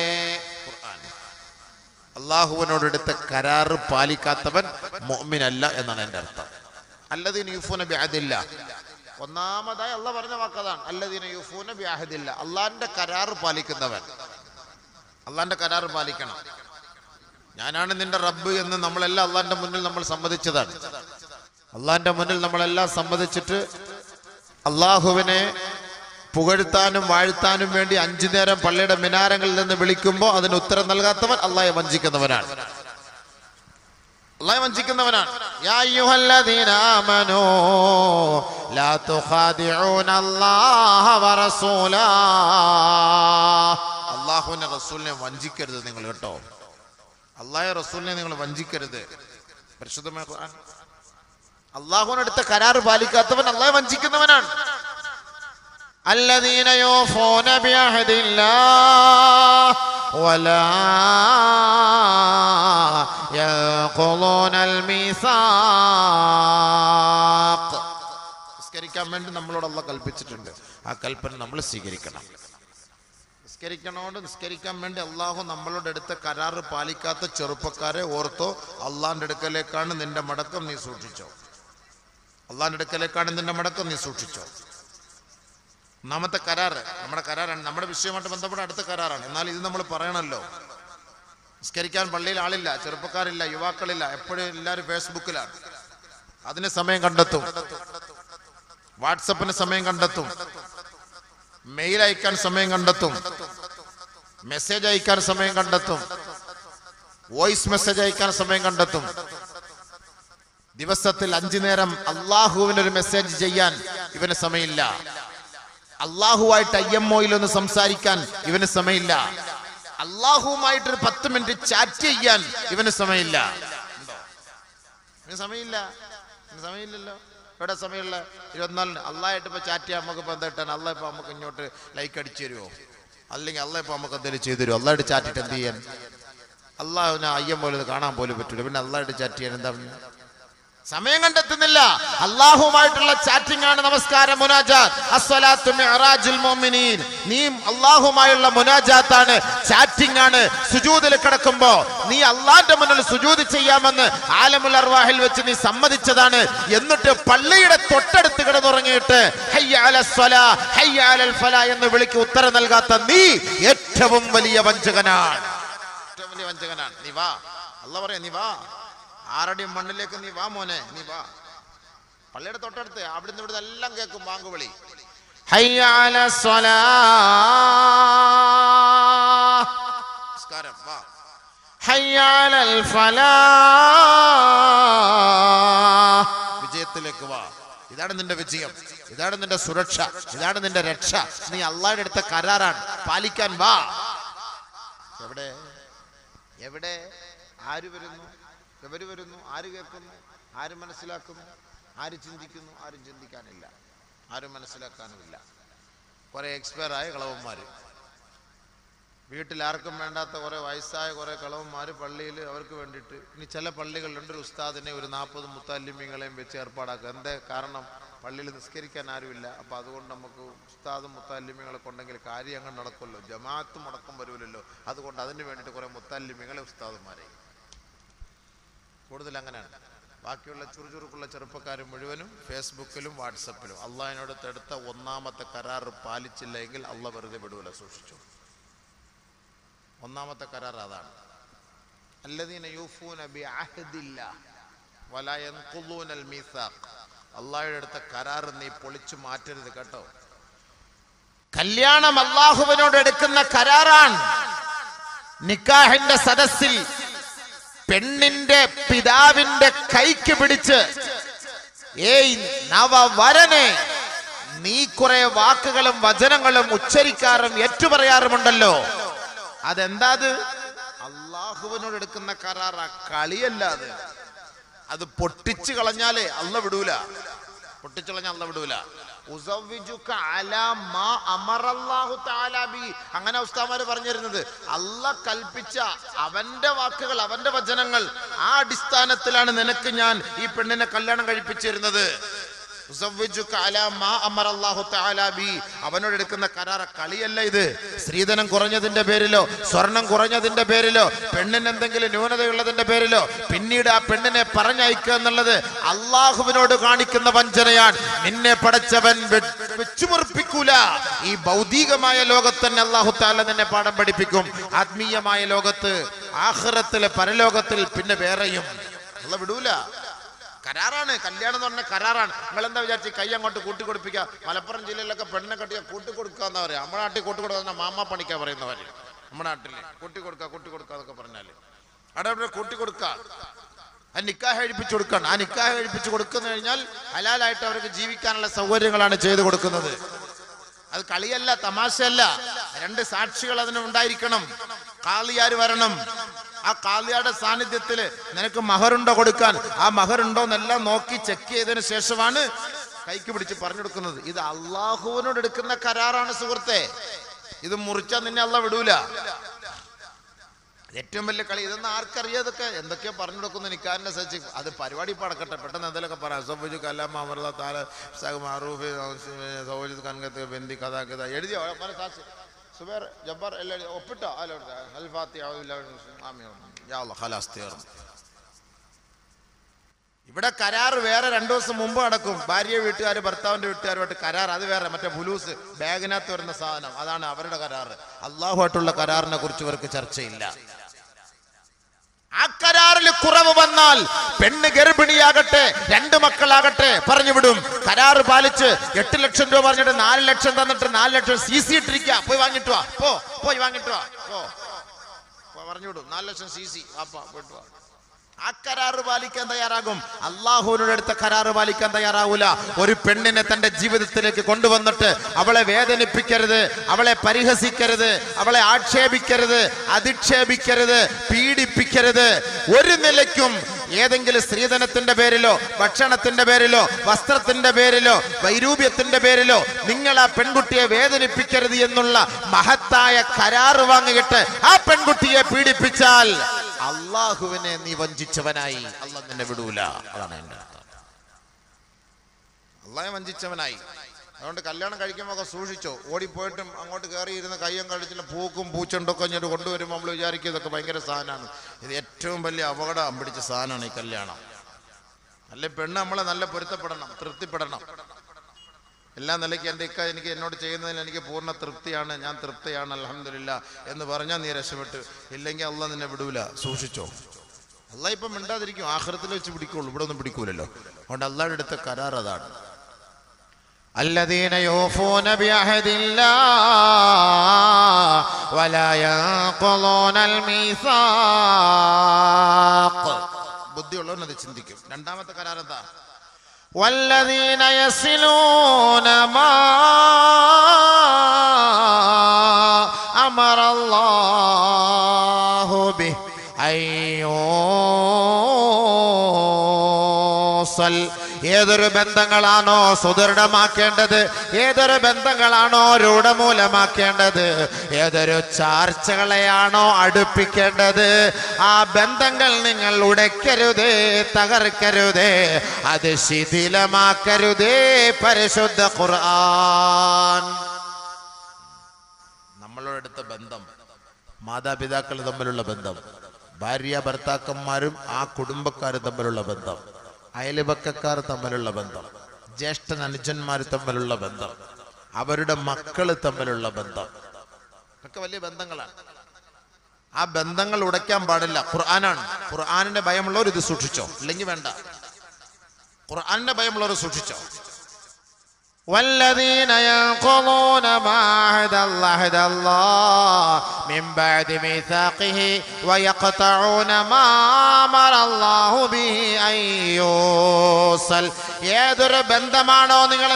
അള്ളാഹുവിനോടെടുത്ത കരാറ് പാലിക്കാത്തവൻ മോമിനല്ല എന്നാണ് എൻ്റെ അർത്ഥം അല്ലദീന യൂഫൂന ബിഅദില്ല ഒന്നാമതായി അള്ള പറഞ്ഞ വാക്കതാണ് അല്ലദീന യൂഫൂന ബിഅഹദില്ല അള്ളാന്റെ കരാറ് പാലിക്കുന്നവൻ അള്ളാന്റെ കരാറ് പാലിക്കണം ഞാനാണ് നിന്റെ റബ്ബ് എന്ന് നമ്മളെല്ലാം അള്ളാന്റെ മുന്നിൽ നമ്മൾ സമ്മതിച്ചതാണ് അള്ളാന്റെ മുന്നിൽ നമ്മളെല്ലാം സമ്മതിച്ചിട്ട് അള്ളാഹുവിനെ പുകഴ്ത്താനും വാഴ്ത്താനും വേണ്ടി അഞ്ചു നേരം പള്ളിയുടെ മിനാരങ്ങളിൽ നിന്ന് വിളിക്കുമ്പോൾ അതിന് ഉത്തരം നൽകാത്തവൻ അള്ളാഹെ വഞ്ചിക്കുന്നവനാണ് അള്ളാഹെ വഞ്ചിക്കുന്നവനാണ് യാ അയ്യുഹല്ലദീന ആമനൂ ലാ തുഖാദിഊന അല്ലാഹ വറസൂലാ അള്ളാഹുവിനെ റസൂലിനെ വഞ്ചിക്കരുത് നിങ്ങൾ കേട്ടോ അള്ളാഹെ റസൂലിനെ നിങ്ങൾ വഞ്ചിക്കരുത് പരിശുദ്ധമായ ഖുർആൻ അള്ളാഹുവിനടുത്ത കരാറ് പാലിക്കാത്തവൻ അള്ളാഹെ വഞ്ചിക്കുന്നവനാണ് الذين يوفون بعهد الله ولا ينقضون الميثاق നിസ്കരിക്കാൻ വേണ്ടി നമ്മളോട് അള്ള കൽപ്പിച്ചിട്ടുണ്ട് ആ കൽപ്പന നമ്മൾ സ്വീകരിക്കണം നിസ്കരിക്കണോണ്ട് നിസ്കരിക്കാൻ വേണ്ടി അള്ളാഹു നമ്മളോട് എടുത്ത കരാറ് പാലിക്കാത്ത ചെറുപ്പക്കാരെ ഓർത്തോ അള്ളാന്റെ അടുക്കലേക്കാണ് നിന്റെ മടക്കം നീ സൂക്ഷിച്ചോ അള്ളാന്റെ അടുക്കലേക്കാണ് നിന്റെ മടക്കം നീ സൂക്ഷിച്ചോ ഒന്നാമത്തെ കരാറ് നമ്മുടെ കരാറാണ് നമ്മുടെ വിഷയമായിട്ട് ബന്ധപ്പെട്ട അടുത്ത കരാറാണ് എന്നാൽ ഇത് നമ്മൾ പറയണമല്ലോ നിസ്കരിക്കാൻ പള്ളിയിൽ ആളില്ല ചെറുപ്പക്കാരില്ല യുവാക്കളില്ല എപ്പോഴും എല്ലാവരും ഫേസ്ബുക്കിലാണ് അതിന് സമയം കണ്ടെത്തും വാട്സപ്പിന് സമയം കണ്ടെത്തും മെയിൽ അയക്കാൻ സമയം കണ്ടെത്തും മെസ്സേജ് അയക്കാൻ സമയം കണ്ടെത്തും വോയിസ് മെസ്സേജ് അയക്കാൻ സമയം കണ്ടെത്തും ദിവസത്തിൽ അഞ്ചു നേരം അള്ളാഹുവിന് ഒരു മെസ്സേജ് ചെയ്യാൻ ഇവന് സമയമില്ല അള്ളാഹുവായിട്ട് ഐ എം ഒയിൽ ഒന്ന് സംസാരിക്കാൻ ഇവന് സമയമില്ല അള്ളാഹുവുമായിട്ട് ഒരു പത്ത് മിനിറ്റ് ചാറ്റ് ചെയ്യാൻ ഇവന് സമയമില്ല ഉണ്ടോ? ഇവന് സമയമില്ല ഇവന് സമയമില്ലല്ലോ എവിടെ സമയമുള്ള ഇരുപത്തിനാലിന് അള്ളാഹായിട്ട് ഇപ്പൊ ചാറ്റ് ചെയ്യാൻ നമുക്ക് ഇപ്പൊ എന്താ കിട്ടാൻ അള്ളാഹ് ഇപ്പൊ നമുക്ക് ഇങ്ങോട്ട് ലൈക്ക് അടിച്ചു തരുമോ അല്ലെങ്കിൽ അള്ളാഹ് ഇപ്പൊ നമുക്ക് എന്തെങ്കിലും ചെയ്തു തരുമോ അള്ളാഹായിട്ട് ചാറ്റിട്ട് എന്ത് ചെയ്യാൻ അള്ളാഹുവിനെ ഐ എം ഒയിൽ കാണാൻ പോലും പറ്റൂല പിന്നെ അള്ളാഹായിട്ട് ചാറ്റ് ചെയ്യാൻ എന്താ പിന്നെ? സമയം കണ്ടെത്തുന്നില്ല അള്ളാഹുമായിട്ടുള്ള ചാറ്റിംഗ് ആണ് നമസ്കാരം മുനാജാത്ത് അസ്സലാത്തു മിഅ്റാജുൽ മുഅ്മിനീൻ നീ അള്ളാഹുമായുള്ള മുനാജാത്താണ് ചാറ്റിംഗ് ആണ് സുജൂദിൽ കിടക്കുമ്പോ നീ അള്ളാന്റെ മുന്നിൽ സുജൂദ് ചെയ്യാമെന്ന് ആലമുൽ അർവാഹിൽ വെച്ച് നീ സമ്മതിച്ചതാണ് എന്നിട്ട് പള്ളിയുടെ തൊട്ടടുത്ത് കിടന്നുറങ്ങിയിട്ട് ഹയ്യ അലസ് സ്വലാ, ഹയ്യ അലൽ ഫലാ എന്ന് വിളിക്ക് ഉത്തരം നൽകാത്ത നീ ഏറ്റവും വലിയ വഞ്ചകനാണ് ഏറ്റവും വലിയ വഞ്ചകനാണ് നീ വാ അല്ല പറയാ നീ വാ ആറടി മണ്ണിലേക്ക് നീ വാ മോനെ നീ വാ പള്ളിയുടെ തൊട്ടടുത്ത് അവിടുന്ന് ഇവിടുന്ന് എല്ലാം കേൾക്കും ബാങ്ക് വിളി ഹയ്യ അല സ്വലാ. നമസ്കാരം വാ ഹയ്യ അലൽ ഫലാ. വിജയത്തിലേക്ക് വാ ഇതാണ് നിന്റെ വിജയം ഇതാണ് നിന്റെ സുരക്ഷ ഇതാണ് നിന്റെ രക്ഷ നീ അള്ളാഹുടെ അടുത്ത കരാറാണ് പാലിക്കാൻ വാ എവിടെ എവിടെ ആര് വരുന്നു എവര് വരുന്നു ആര് കേൾക്കുന്നു ആര് മനസ്സിലാക്കുന്നു ആര് ചിന്തിക്കുന്നു ആരും ചിന്തിക്കാനില്ല ആരും മനസ്സിലാക്കാനുമില്ല കുറെ എക്സ്പയർ ആയ കളവന്മാർ വീട്ടിൽ ആർക്കും വേണ്ടാത്ത കുറെ വയസ്സായ കുറെ കളവന്മാർ പള്ളിയിൽ അവർക്ക് വേണ്ടിയിട്ട് ഇനി ചില പള്ളികളിലുണ്ട് ഒരു ഉസ്താദിനെ ഒരു നാൽപ്പത് മുത്താലിമ്യങ്ങളെയും വെച്ച് ഏർപ്പാടാക്കുക എന്താ കാരണം പള്ളിയിൽ നിസ്കരിക്കാൻ ആരുമില്ല അപ്പോൾ അതുകൊണ്ട് നമുക്ക് ഉസ്താദും മുത്താലിമ്യങ്ങളെ കൊണ്ടെങ്കിൽ കാര്യം അങ്ങ് നടക്കുമല്ലോ ജമാഅത്തും മുടക്കം വരുമല്ലോ അതുകൊണ്ട് അതിന് വേണ്ടിയിട്ട് കുറെ മുത്താലിമ്യങ്ങളെ ഉസ്താദുമാരെ കൂടുതൽ അങ്ങനെയാണ് ബാക്കിയുള്ള ചുറുചുറുക്കുള്ള ചെറുപ്പക്കാർ മുഴുവനും ഫേസ്ബുക്കിലും വാട്സപ്പിലും അള്ളാഹിനോട് തെടുത്ത ഒന്നാമത്തെ കരാർ പാലിച്ചില്ലെങ്കിൽ അള്ള വെറുതെ വിടൂല സൂക്ഷിച്ചു ഒന്നാമത്തെ കരാർ അതാണ് അല്ലദീന യൂഫൂന ബി അഹദില്ല വലാ യൻഖുദൂനൽ മീസാഖ് അള്ളാഹുടെ അടുത്ത കരാർ നീ പൊളിച്ചു മാറ്റരുത് കേട്ടോ കല്യാണം അള്ളാഹുവിനോട് എടുക്കുന്ന കരാറാണ് നിക്കാഹിന്റെ സദസ്സിൽ പെണ്ണിന്റെ പിതാവിന്റെ കൈക്ക് പിടിച്ച് ഏയ് നവവരനെ നീ കുറെ വാക്കുകളും വചനങ്ങളും ഉച്ചരിക്കാറും ഏറ്റുപറയാറുമുണ്ടല്ലോ അതെന്താ അത് അള്ളാഹുവിനോട് എടുക്കുന്ന കരാറ കളിയല്ല അത് അത് പൊട്ടിച്ചു കളഞ്ഞാലേ അല്ല വിടൂല പൊട്ടിച്ചുളഞ്ഞ അല്ല വിടൂല ഉസവ്വിജുക അലാ മാ അമറല്ലാഹു തആല ബി. അങ്ങനെ ഉസ്താമാര് പറഞ്ഞിരുന്നത് അല്ല കൽപ്പിച്ച അവന്റെ വാക്കുകൾ അവന്റെ വചനങ്ങൾ ആ അടിസ്ഥാനത്തിലാണ് നിനക്ക് ഞാൻ ഈ പെണ്ണിനെ കല്യാണം കഴിപ്പിച്ചിരുന്നത് ഉസവ്വിജുക അലാ മാ അമറല്ലാഹു തആല ബി. അവനോട് എടുക്കുന്ന കരാറ കളിയല്ല ഇത് സ്ത്രീധനം കുറഞ്ഞതിന്റെ പേരിലോ സ്വർണം കുറഞ്ഞതിന്റെ പേരിലോ പെണ്ണിന് എന്തെങ്കിലും ന്യൂനതയുള്ളതിന്റെ പേരിലോ പിന്നീട് ആ പെണ്ണിനെ പറഞ്ഞയക്കുക എന്നുള്ളത് അള്ളാഹുവിനോട് കാണിക്കുന്ന വഞ്ചനയാണ് നിന്നെ പടച്ചവൻ വെ- വെച്ചുമുറിപ്പിക്കൂല ഈ ഭൗതികമായ ലോകത്ത് തന്നെ അള്ളാഹു താല നിന്നെ പാഠം പഠിപ്പിക്കും ആത്മീയമായ ലോകത്ത് ആഹ്റത്തിലെ പരലോകത്തിൽ പിന്നെ വേറെയും അല്ല വിടൂല കരാറാണ് കല്യാണം എന്ന് പറഞ്ഞാൽ കരാറാണ് നിങ്ങൾ എന്താ വിചാരിച്ച് കൈ അങ്ങോട്ട് കൂട്ടിക്കൊടുപ്പിക്കുക മലപ്പുറം ജില്ലയിലൊക്കെ പെണ്ണിനെ കെട്ടിയ കൂട്ടിക്കൊടുക്കാന്ന് പറയാം നമ്മുടെ നാട്ടിൽ കൂട്ടിക്കൊടുക്കുന്ന മാമ പണിക്കാ പറയുന്നവര് നമ്മുടെ നാട്ടില് കൂട്ടിക്കൊടുക്കുക കൂട്ടിക്കൊടുക്കുക എന്നൊക്കെ പറഞ്ഞാല് അവിടെ അവിടെ കൂട്ടിക്കൊടുക്കുക ആ നിക്കാഹ് കഴിപ്പിച്ചു കൊടുക്കണം ആ നിക്കാഹ് കഴിപ്പിച്ചു കൊടുക്കുന്നു കഴിഞ്ഞാൽ ഹലാലായിട്ട് അവർക്ക് ജീവിക്കാനുള്ള സൗകര്യങ്ങളാണ് ചെയ്തു കൊടുക്കുന്നത് അത് കളിയല്ല തമാശയല്ല രണ്ട് സാക്ഷികൾ അതിന് ഉണ്ടായിരിക്കണം കാളിയാര് വരണം ആ കാളിയാരുടെ സാന്നിധ്യത്തില് നിനക്ക് മഹറുണ്ടോ കൊടുക്കാൻ ആ മഹറുണ്ടോ എന്നെല്ലാം നോക്കി ചെക്ക് ചെയ്തതിന് ശേഷമാണ് കൈക്ക് പിടിച്ച് പറഞ്ഞു കൊടുക്കുന്നത് ഇത് അള്ളാഹുവിനോട് എടുക്കുന്ന കരാറാണ് സുഹൃത്തെ ഇത് മുറിച്ചാൽ നിന്നെ അല്ല വിടൂല ഏറ്റവും വലിയ കളി ഇതൊന്നും ആർക്കറിയാം ഇതൊക്കെ എന്തൊക്കെയോ പറഞ്ഞു കൊടുക്കുന്നു നിക്കാരനെ സച്ച് അത് പരിപാടി ഇപ്പൊ അടക്കട്ടെ പെട്ടെന്ന് എന്തെങ്കിലുമൊക്കെ പറയാം സൗജു കലാം അമർല താല സഹ മാറൂഫ് സൗജു കൻകത്ത് ബന്ദി കഥാ കഥ എഴുതിയോ പല സാക്ഷി സുബേർ ജബ്ബാർ എല്ലാം എഴുതി. ഒപ്പിട്ടോ അല്ല അൽ ഫാത്തിഹ ആമീൻ യാ അല്ലാഹ് ഖലാസ് തീർന്നു ഇവിടെ കരാർ വേറെ രണ്ടു ദിവസം മുമ്പ് നടക്കും ഭാര്യ വീട്ടുകാർ ഭർത്താവിന്റെ വീട്ടുകാരുമായിട്ട് കരാർ അത് വേറെ മറ്റേ ബുലൂസ് ബാഗിനകത്ത് വരുന്ന സാധനം അതാണ് അവരുടെ കരാർ അള്ളാഹുമായിട്ടുള്ള കരാറിനെ കുറിച്ച് ഇവർക്ക് ചർച്ചയില്ല ആ കരാറിൽ കുറവ് വന്നാൽ പെണ്ണ് ഗർഭിണിയാകട്ടെ രണ്ട് മക്കളാകട്ടെ പറഞ്ഞു വിടും കരാറ് പാലിച്ച് എട്ട് ലക്ഷം രൂപ പറഞ്ഞിട്ട് നാല് ലക്ഷം തന്നിട്ട് നാല് ലക്ഷം സി സി ഇട്ടിരിക്കുക പോയി വാങ്ങിട്ട് വാ പോ പോയി വാങ്ങിട്ട് വാ പോ പോ, പറഞ്ഞു വിടും നാല് ലക്ഷം സി സി വാപ്പാ പോയിട്ട് വാ ആ കരാറ് പാലിക്കാൻ തയ്യാറാകും അള്ളാഹുവിനോട് എടുത്ത കരാറ് പാലിക്കാൻ തയ്യാറാവൂല ഒരു പെണ്ണിനെ തന്റെ ജീവിതത്തിലേക്ക് കൊണ്ടുവന്നിട്ട് അവളെ വേദനിപ്പിക്കരുത് അവളെ പരിഹസിക്കരുത് അവളെ ആക്ഷേപിക്കരുത് അധിക്ഷേപിക്കരുത് പീഡിപ്പിക്കരുത് ഒരു നിലയ്ക്കും ഏതെങ്കിലും സ്ത്രീധനത്തിന്റെ പേരിലോ ഭക്ഷണത്തിന്റെ പേരിലോ വസ്ത്രത്തിന്റെ പേരിലോ വൈരൂപ്യത്തിന്റെ പേരിലോ നിങ്ങൾ ആ പെൺകുട്ടിയെ വേദനിപ്പിക്കരുത് എന്നുള്ള മഹത്തായ കരാറ് വാങ്ങിയിട്ട് ആ പെൺകുട്ടിയെ പീഡിപ്പിച്ചാൽ അള്ളാഹുവിനെ നീ വഞ്ചിച്ചവനായി അള്ളാഹ് നിന്നെ വിടൂല അതാണ് എന്റെ അർത്ഥം അള്ളാഹെ വഞ്ചിച്ചവനായി അതുകൊണ്ട് കല്യാണം കഴിക്കുമ്പോൾ ഒക്കെ സൂക്ഷിച്ചോ ഓടിപ്പോയിട്ടും അങ്ങോട്ട് കയറി ഇരുന്ന് കയ്യും കഴിച്ചിട്ട് പൂക്കും പൂച്ചണ്ടൊക്കെ ഇങ്ങോട്ട് കൊണ്ടുവരുമ്പോൾ നമ്മൾ വിചാരിക്കും ഇതൊക്കെ ഭയങ്കര സാധനമാണ് ഇത് ഏറ്റവും വലിയ അപകടം പിടിച്ച സാധനമാണ് ഈ കല്യാണം അല്ലെ പെണ്ണ് നമ്മളെ നല്ല പൊരുത്തപ്പെടണം തൃപ്തിപ്പെടണം എല്ലാ നിലയ്ക്ക് എൻ്റെ ഇക്ക എനിക്ക് എന്നോട് ചെയ്യുന്നതിൽ എനിക്ക് പൂർണ്ണ തൃപ്തിയാണ് ഞാൻ തൃപ്തിയാണ് അലഹമില്ല എന്ന് പറഞ്ഞാൽ നീ രക്ഷപ്പെട്ട് ഇല്ലെങ്കിൽ അല്ല നിന്നെ വിടൂല സൂക്ഷിച്ചോ അല്ല ഇപ്പം മിണ്ടാതിരിക്കും ആഹ്റത്തിൽ വെച്ച് പിടിക്കുള്ളൂ ഇവിടെ ഒന്നും പിടിക്കൂലല്ലോ അതുകൊണ്ട് അള്ളാഹുടെ അടുത്ത കരാർ അതാണ് الذين يوفون بعهد الله ولا ينقضون الميثاق ബുദ്ധിയുള്ളവൻ അത് ചിന്തിക്കും രണ്ടാമത്തെ കരാർ എന്താ والذين يصلون ما أمر الله به أن يوصل ഏതൊരു ബന്ധങ്ങളാണോ സുദൃഢമാക്കേണ്ടത് ഏതൊരു ബന്ധങ്ങളാണോ രൂഢമൂലമാക്കേണ്ടത് ഏതൊരു ചാർച്ചകളെയാണോ അടുപ്പിക്കേണ്ടത് ആ ബന്ധങ്ങൾ നിങ്ങൾ ഉടയ്ക്കരുതേ തകർക്കരുതേ അത് ശിഥിലമാക്കരുതേ പരിശുദ്ധ ഖുർആൻ നമ്മളോട് അടുത്ത ബന്ധം മാതാപിതാക്കൾ തമ്മിലുള്ള ബന്ധം ഭാര്യ ഭർത്താക്കന്മാരും ആ കുടുംബക്കാരും തമ്മിലുള്ള ബന്ധം അയൽപക്കക്കാർ തമ്മിലുള്ള ബന്ധം ജ്യേഷ്ഠൻ അനുജന്മാർ തമ്മിലുള്ള ബന്ധം അവരുടെ മക്കൾ തമ്മിലുള്ള ബന്ധം ഒക്കെ വലിയ ബന്ധങ്ങളാണ് ആ ബന്ധങ്ങൾ ഉടയ്ക്കാൻ പാടില്ല ഖുർആനാണ് ഖുർആാനിന്റെ ഭയമുള്ളവർ ഇത് സൂക്ഷിച്ചോ ഇല്ലെങ്കിൽ വേണ്ട ഖുർആാനിന്റെ ഭയമുള്ളവർ സൂക്ഷിച്ചോ والذين ينقضون ما عهد الله عهد الله من بعد ميثاقه ويقطعون ما أمر الله به أن يوصل ഏതൊരു ബന്ധമാണോ നിങ്ങൾ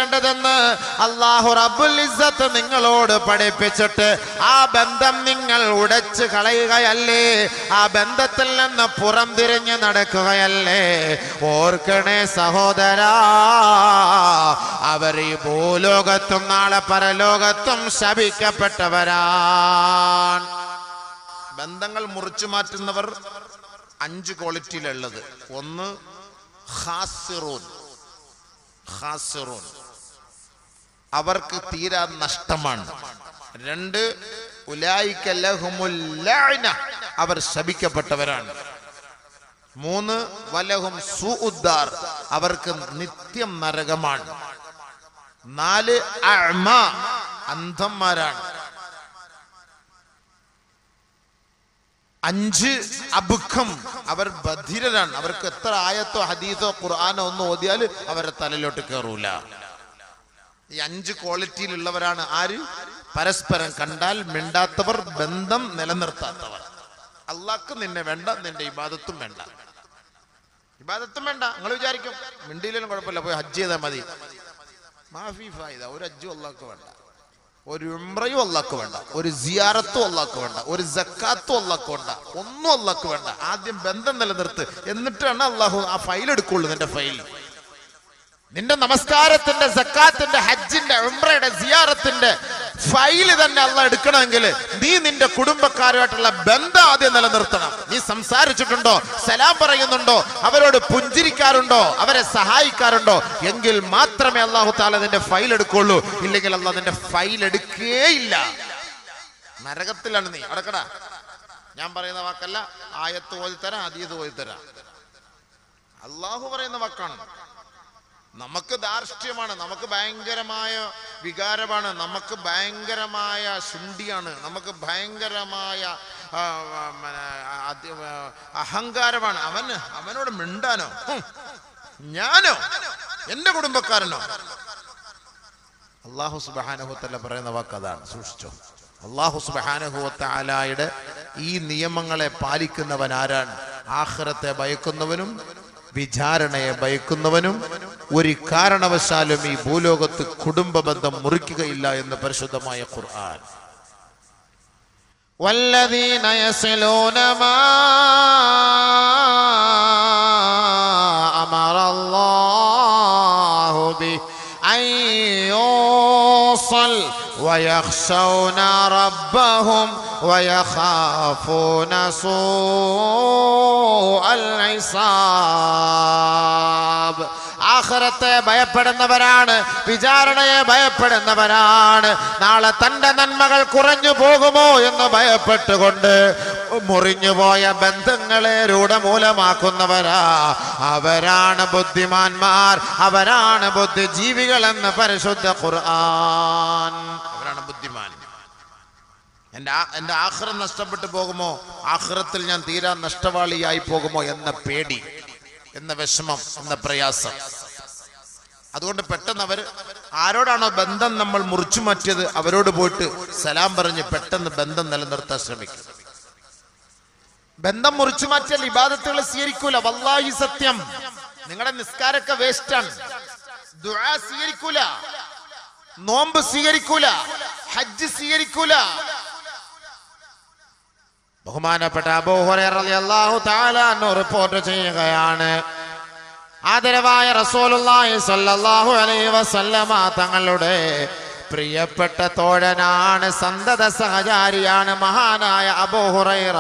നിലനിർത്തേണ്ടതെന്ന് അള്ളാഹു റബ്ബുൽ ഇസ്സത്ത് നിങ്ങളോട് പഠിപ്പിച്ചിട്ട് ആ ബന്ധം നിങ്ങൾ ഉടച്ചു കളയുകയല്ലേ ആ ബന്ധത്തിൽ നിന്ന് പുറംതിരിഞ്ഞ് നടക്കുകയല്ലേ ഓർക്കണേ സഹോദരാ അവർ ഈ ഭൂലോകത്തും നാളെ പരലോകത്തും ശപിക്കപ്പെട്ടവരാണ് ബന്ധങ്ങൾ മുറിച്ചു മാറ്റുന്നവർ അഞ്ച് ക്വാളിറ്റിയിലുള്ളത് ഒന്ന് ഹാസിറൂൻ ഹാസിറൂൻ അവർക്ക് തീരാ നഷ്ടമാണ് രണ്ട് ഉലായിക ലഹുമുൽ ലഅന. അവർ ശപിക്കപ്പെട്ടവരാണ് മൂന്ന് വലഹും സുഉദ്ദാർ അവർക്ക് നിത്യം നരകമാണ് നാല് അഅ്മ അന്ധന്മാരാണ് അഞ്ച് അബുഖം അവർ ബധിരരാണ് അവർക്ക് എത്ര ആയത്തോ ഹദീസോ ഖുർആാനോ ഒന്നും ഓതിയാൽ അവരുടെ തലയിലോട്ട് കയറൂല ഈ അഞ്ച് ക്വാളിറ്റിയിലുള്ളവരാണ് ആര് പരസ്പരം കണ്ടാൽ മിണ്ടാത്തവർ ബന്ധം നിലനിർത്താത്തവർ അള്ളാഹ്ക്ക് നിന്നെ വേണ്ട നിന്റെ ഇബാദത്തും വേണ്ട ഇബാദത്തും വേണ്ട നിങ്ങൾ വിചാരിക്കും മിണ്ടിയിലും കുഴപ്പമില്ല പോയി ഹജ്ജ് ചെയ്താൽ മതി മാഫി ഫായിദ ഒരു ഹജ്ജും അള്ളാഹ്ക്ക് വേണ്ട ഒരു ഉംറയും അള്ളാഹ്ക്ക് വേണ്ട ഒരു സിയാറത്തും അള്ളാഹ്ക്ക് വേണ്ട ഒരു സക്കാത്തും അള്ളാഹ്ക്ക് വേണ്ട ഒന്നും അള്ളാഹ്ക്ക് വേണ്ട ആദ്യം ബന്ധം നിലനിർത്ത് എന്നിട്ടാണ് അള്ളാഹു ആ ഫയൽ എടുക്കുള്ളൂ നിന്റെ ഫയൽ നിന്റെ നമസ്കാരത്തിന്റെ സക്കാത്തിന്റെ ഹജ്ജിന്റെ ഉംറയുടെ സിയാറത്തിന്റെ ഫൈല് തന്നെ അല്ല എടുക്കണമെങ്കിൽ നീ നിന്റെ കുടുംബക്കാരുമായിട്ടുള്ള ബന്ധം ആദ്യം നിലനിർത്തണം നീ സംസാരിച്ചിട്ടുണ്ടോ സലാം പറയുന്നുണ്ടോ അവരോട് പുഞ്ചിരിക്കാറുണ്ടോ അവരെ സഹായിക്കാറുണ്ടോ എങ്കിൽ മാത്രമേ അള്ളാഹു താല നിന്റെ ഫയൽ എടുക്കുള്ളൂ ഇല്ലെങ്കിൽ അള്ളാഹ് നിന്റെ ഫയൽ എടുക്കേയില്ല നരകത്തിലാണ് നീ അടക്കടാ ഞാൻ പറയുന്ന വാക്കല്ല ആയത്ത് ഓതിത്തരാം അതീത് ഓതിത്തരാം അള്ളാഹു പറയുന്ന വാക്കാണ് നമുക്ക് ധാർഷ്ട്യമാണ് നമുക്ക് ഭയങ്കരമായ വികാരമാണ് നമുക്ക് ഭയങ്കരമായ ശുണ്ടിയാണ് നമുക്ക് ഭയങ്കരമായ ആ, ആ, മന, അതി- ആ, അഹങ്കാരമാണ് അവന് അവനോട് മിണ്ടാനോ ഹും, ഞാനോ എന്റെ കുടുംബക്കാരനോ അള്ളാഹു സുബാനുഹത്തല്ല പറയുന്ന വാക്ക് അതാണ് സൂക്ഷിച്ചോ അള്ളാഹു സുബാനുഹുവത്താലായുടെ ഈ നിയമങ്ങളെ പാലിക്കുന്നവൻ ആരാണ് ആഖിറത്തെ ഭയക്കുന്നവനും വിചാരണയെ ഭയക്കുന്നവനും ഒരു കാരണവശാലും ഈ ഭൂലോകത്ത് കുടുംബ ബന്ധം മുറിക്കുകയില്ല എന്ന് പരിശുദ്ധമായ ഖുർആൻ والذين يصلون ما أمر الله به أن يوصل ويخشون ربهم ويخافون سوء الحساب ആഖിറത്തെ ഭയപ്പെടുന്നവരാണ് വിചാരണയെ ഭയപ്പെടുന്നവരാണ് നാളെ തന്റെ നന്മകൾ കുറഞ്ഞു പോകുമോ എന്ന് ഭയപ്പെട്ടുകൊണ്ട് മുറിഞ്ഞുപോയ ബന്ധങ്ങളെ രൂഢമൂലമാക്കുന്നവരാ അവരാണ് ബുദ്ധിമാന്മാർ അവരാണ് ബുദ്ധിജീവികൾ എന്ന് പരിശുദ്ധ ഖുർആൻ അവരാണ് ബുദ്ധിമാൻ എൻ്റെ ആ- എൻ്റെ ആഹ്റം നഷ്ടപ്പെട്ടു പോകുമോ ആഹ്റത്തിൽ ഞാൻ തീരാൻ നഷ്ടവാളിയായി പോകുമോ എന്ന പേടി എന്ന വിഷമം എന്ന പ്രയാസം അതുകൊണ്ട് പെട്ടെന്ന് അവർ ആരോടാണോ ബന്ധം നമ്മൾ മുറിച്ചു മാറ്റിയത് അവരോട് പോയിട്ട് സലാം പറഞ്ഞ് പെട്ടെന്ന് ബന്ധം നിലനിർത്താൻ ശ്രമിക്കും ബന്ധം മുറിച്ചു മാറ്റിയാൽ ഇബാദത്തുകൾ സ്വീകരിക്കൂല വല്ലാഹി സത്യം നിങ്ങളുടെ നിസ്കാരമൊക്കെ വേസ്റ്റാണ് ദുആ സ്വീകരിക്കൂല നോമ്പ് സ്വീകരിക്കൂല ഹജ്ജ് സ്വീകരിക്കൂല ബഹുമാനപ്പെട്ട അബൂ ഹുറൈറ റളിയല്ലാഹു തആല അൻഹു റിപ്പോർട്ട് ചെയ്യുകയാണ് ആദരവായ റസൂലുള്ളാഹി സ്വല്ലല്ലാഹു അലൈഹി വസല്ലമ തങ്ങളുടെ പ്രിയപ്പെട്ട തോഴനാണ് സന്തത സഹചാരിയാണ് മഹാനായ അബൂ ഹുറൈറ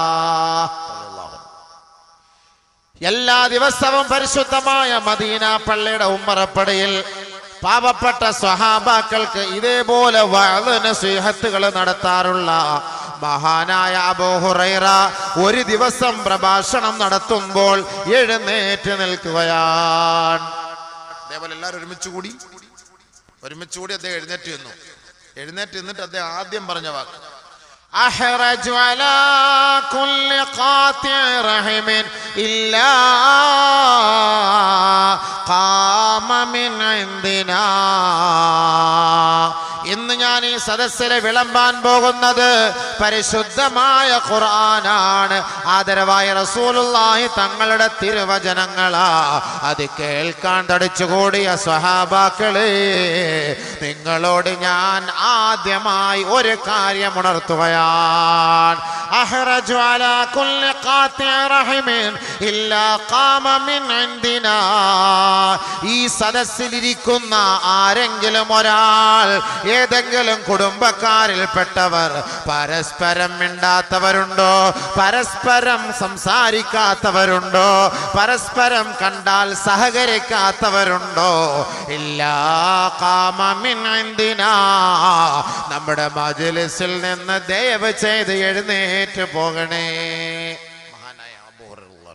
എല്ലാ ദിവസവും പരിശുദ്ധമായ മദീന പള്ളിയുടെ ഉമ്മറപ്പടിയിൽ പാവപ്പെട്ട സ്വഹാബാക്കൾക്ക് ഇതേപോലെ നസീഹത്തുകൾ നടത്താറുള്ള മഹാനായ അബൂഹുറൈറ ഒരു ദിവസം പ്രഭാഷണം നടത്തുമ്പോൾ എഴുന്നേറ്റ് നിൽക്കുകയാണ് അതേപോലെ എല്ലാവരും ഒരുമിച്ച് കൂടി ഒരുമിച്ച് കൂടി അദ്ദേഹം എഴുന്നേറ്റ് നിന്നു എഴുന്നേറ്റ് നിന്നിട്ട് അദ്ദേഹം ആദ്യം പറഞ്ഞ വാക്ക് أحرج على كل قاطع رحم إلا قام من عندنا ഇന്ന് ഞാൻ ഈ സദസ്സിലെ വിളമ്പാൻ പോകുന്നത് പരിശുദ്ധമായ ഖുർആനാണ് ആദരവായ റസൂലുള്ളാഹി തങ്ങളുടെ തിരുവചനങ്ങളാ അത് കേൾക്കാൻ തടിച്ചുകൂടിയ സ്വഹാബാക്കളെ നിങ്ങളോട് ഞാൻ ആദ്യമായി ഒരു കാര്യം ഉണർത്തുകയാണ് അഹ്റജു അലാ കുല്ലി ഖാത്തിഅ റഹിമിൻ ഇല്ലാ ഖാമ മിൻ ഇൻദിനാ ഈ സദസ്സിലിരിക്കുന്ന ആരെങ്കിലും ഒരാൾ ഏതെങ്കിലും കുടുംബക്കാരിൽപ്പെട്ടവർ പരസ്പരം മിണ്ടാത്തവരുണ്ടോ പരസ്പരം സംസാരിക്കാത്തവരുണ്ടോ പരസ്പരം കണ്ടാൽ സഹകരിക്കാത്തവരുണ്ടോ ഇല്ലാ കാമമിൻ ഇന്ദിനാ നമ്മുടെ മജലിസിൽ നിന്ന് ദയവ് ചെയ്ത് എഴുന്നേറ്റ് പോകണേ മഹാനായ അബൂ ഹുറൈറ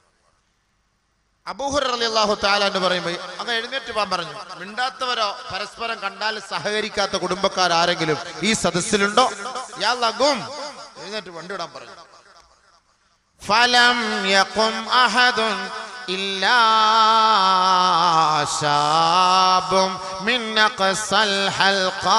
അബൂഹുർ അള്ളാഹു താല എന്ന് പറയുമ്പോൾ അങ്ങ് എഴുന്നേറ്റ് പോകാൻ പറഞ്ഞു മിണ്ടാത്തവരോ പരസ്പരം കണ്ടാൽ സഹകരിക്കാത്ത കുടുംബക്കാർ ആരെങ്കിലും ഈ സദസ്സിലുണ്ടോ യാ ലഗും എഴുന്നേറ്റ് വണ്ടി വിടാൻ പറഞ്ഞു ഫലം യഖും അഹദുൻ ഇല്ലാ ശാബും മിൻ അഖ്സൽ ഹൽഖാ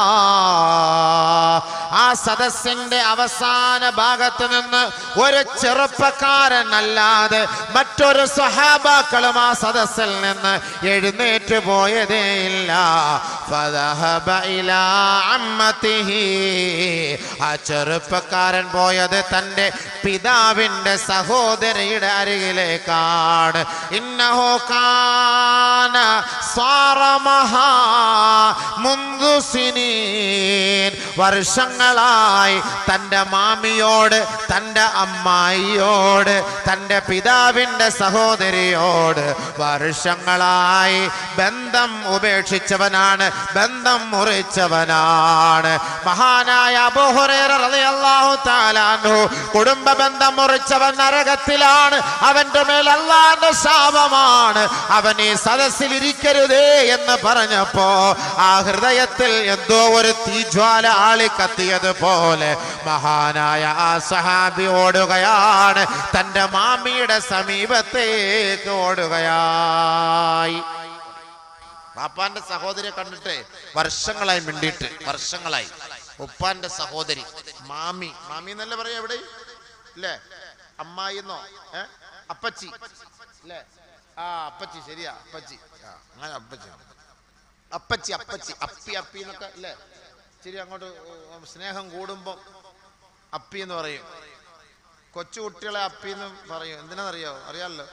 ആ സദസ്സിന്റെ അവസാന ഭാഗത്ത് നിന്ന് ഒരു ചെറുപ്പക്കാരൻ അല്ലാതെ മറ്റൊരു സഹാബാക്കളും ആ സദസ്സിൽ നിന്ന് എഴുന്നേറ്റ് പോയതേയില്ല ഫദഹബ ഇലാ അമ്മത്തിഹി. ആ ചെറുപ്പക്കാരൻ പോയത് തന്റെ പിതാവിന്റെ സഹോദരിയുടെ അരികിലേക്കാണ് ഇന്നഹോ കാന സാറമഹാ മുന്തു സിനീൻ വർഷങ്ങളായി തൻ്റെ മാമിയോട് തൻ്റെ അമ്മായിയോട് തൻ്റെ പിതാവിൻ്റെ സഹോദരിയോട് വർഷങ്ങളായി ബന്ധം ഉപേക്ഷിച്ചവനാണ് ബന്ധം മുറിച്ചവനാണ് മഹാനായ അബൂഹുറേറളിയല്ലാഹു താലാൻഹു കുടുംബ ബന്ധം മുറിച്ചവൻ നരകത്തിലാണ് അവന്റെ മേൽ അള്ളാന്റെ ശാപമാണ് അവൻ ഈ സദസ്സിൽ ഇരിക്കരുതേ എന്ന് പറഞ്ഞപ്പോ ആ ഹൃദയത്തിൽ എന്തോ ഒരു തീജ്വാല ആളി കത്തിയത് പോലെ മഹാനായ ആ സഹാബി ഓടുകയാണ് തന്റെ മാമിയുടെ സമീപത്തേക്ക് ഓടുകയായി പാപ്പാന്റെ സഹോദരിയെ കണ്ടിട്ട് വർഷങ്ങളായി മിണ്ടിയിട്ട് വർഷങ്ങളായി ഉപ്പാന്റെ സഹോദരി മാമി മാമി എന്നല്ലേ പറയാ എവിടെ അല്ലേ അമ്മായി എന്നോ ഏ അപ്പച്ചി അല്ലേ ആ അപ്പച്ചി ശരിയാ അപ്പച്ചി ആ അങ്ങനെ അപ്പച്ചി അപ്പച്ചി അപ്പച്ചി അപ്പി അപ്പി എന്നൊക്കെ അല്ലേ ശരി അങ്ങോട്ട് ഉം, സ്നേഹം കൂടുമ്പം അപ്പി എന്ന് പറയും കൊച്ചു കുട്ടികളെ അപ്പി എന്ന് പറയും എന്തിനാണെന്നറിയോ അറിയാമല്ലോ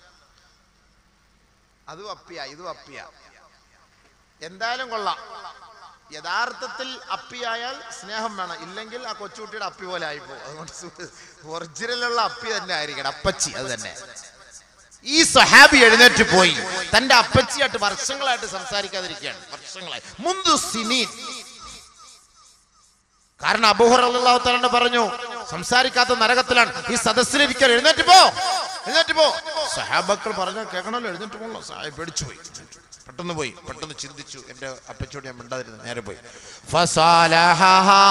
അതും അപ്പിയ ഇതും അപ്പിയ എന്തായാലും കൊള്ളാം യഥാർത്ഥത്തിൽ അപ്പിയായാൽ സ്നേഹം വേണം ഇല്ലെങ്കിൽ ആ കൊച്ചുകുട്ടിയുടെ അപ്പി പോലെ ആയിപ്പോകും അതുകൊണ്ട് ഒറിജിനലുള്ള അപ്പി തന്നെ ആയിരിക്കണം അപ്പച്ചി അത് തന്നെ ഈ സഹാബി എഴുന്നേറ്റ് പോയി തന്റെ അപ്പച്ചിയായിട്ട് വർഷങ്ങളായിട്ട് സംസാരിക്കാതിരിക്കുകയാണ് വർഷങ്ങളായി മുന്തു സിനീൻ കാരണം അബൂഹർ അള്ളാഹു പറഞ്ഞു സംസാരിക്കാത്ത നരകത്തിലാണ് ഈ സദസ്സിലിരിക്കാൻ എഴുന്നേറ്റ് പോ എഴുന്നേറ്റ് പോ സഹാബക്കൾ പറഞ്ഞു കേൾക്കണമല്ലോ എഴുന്നേറ്റ് പോകണല്ലോ സാഹിബ് പേടിച്ചു പോയി പെട്ടെന്ന് പോയി പെട്ടെന്ന് ചിന്തിച്ചു എന്റെ അപ്പച്ചോട് ഞാൻ മിണ്ടാതിരുന്നു നേരെ പോയി ഫസാലഹഹാ.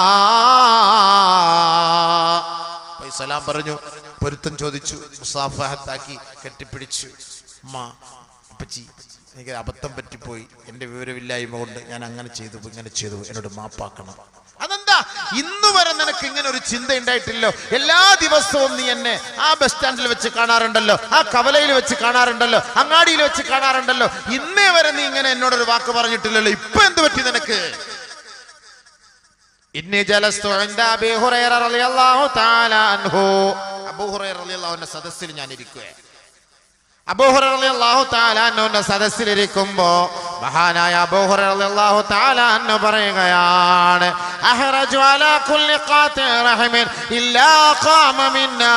പോയി സലാം പറഞ്ഞു പൊരുത്തം ചോദിച്ചു മുസാഫഹത്താക്കി കെട്ടിപ്പിടിച്ചു അമ്മ അപ്പച്ചി എനിക്ക് അബദ്ധം പറ്റിപ്പോയി എൻ്റെ വിവരമില്ലായ്മ കൊണ്ട് ഞാൻ അങ്ങനെ ചെയ്തു ഇങ്ങനെ ചെയ്തു എന്നോട് മാപ്പാക്കണം അതെന്താ ഇന്ന് വരെ നിനക്ക് ഇങ്ങനെ ഒരു ചിന്ത ഉണ്ടായിട്ടില്ലോ എല്ലാ ദിവസവും നീ എന്നെ ആ ബസ് സ്റ്റാൻഡിൽ വെച്ച് കാണാറുണ്ടല്ലോ ആ കവലയിൽ വെച്ച് കാണാറുണ്ടല്ലോ അങ്ങാടിയിൽ വെച്ച് കാണാറുണ്ടല്ലോ ഇന്നേ വരെ നീ ഇങ്ങനെ എന്നോടൊരു വാക്ക് പറഞ്ഞിട്ടില്ലല്ലോ ഇപ്പൊ എന്ത് പറ്റി നിനക്ക് ഇന്നി ജലസ്തു ഇൻദ അബീ ഹുറൈറ റളിയല്ലാഹു തആല അൻഹു അബൂ ഹുറൈറ റളിയല്ലാഹു അൻഹു സദസ്സിൽ ഞാൻ ഇരിക്കുകയാണ് അബൂ ഹുറൈറ റളിയല്ലാഹു തആല അൻഹുവിന്റെ സദസ്സിലിരിക്കുമ്പോ മഹാനായ അബൂ ഹുറൈറ റളിയല്ലാഹു തആല അൻഹു പറയുകയാണ് അഹ്റജു അലാ കുല്ലി ഖാത്തി റഹിമിൻ ഇല്ലാ ഖാമ മിന്നാ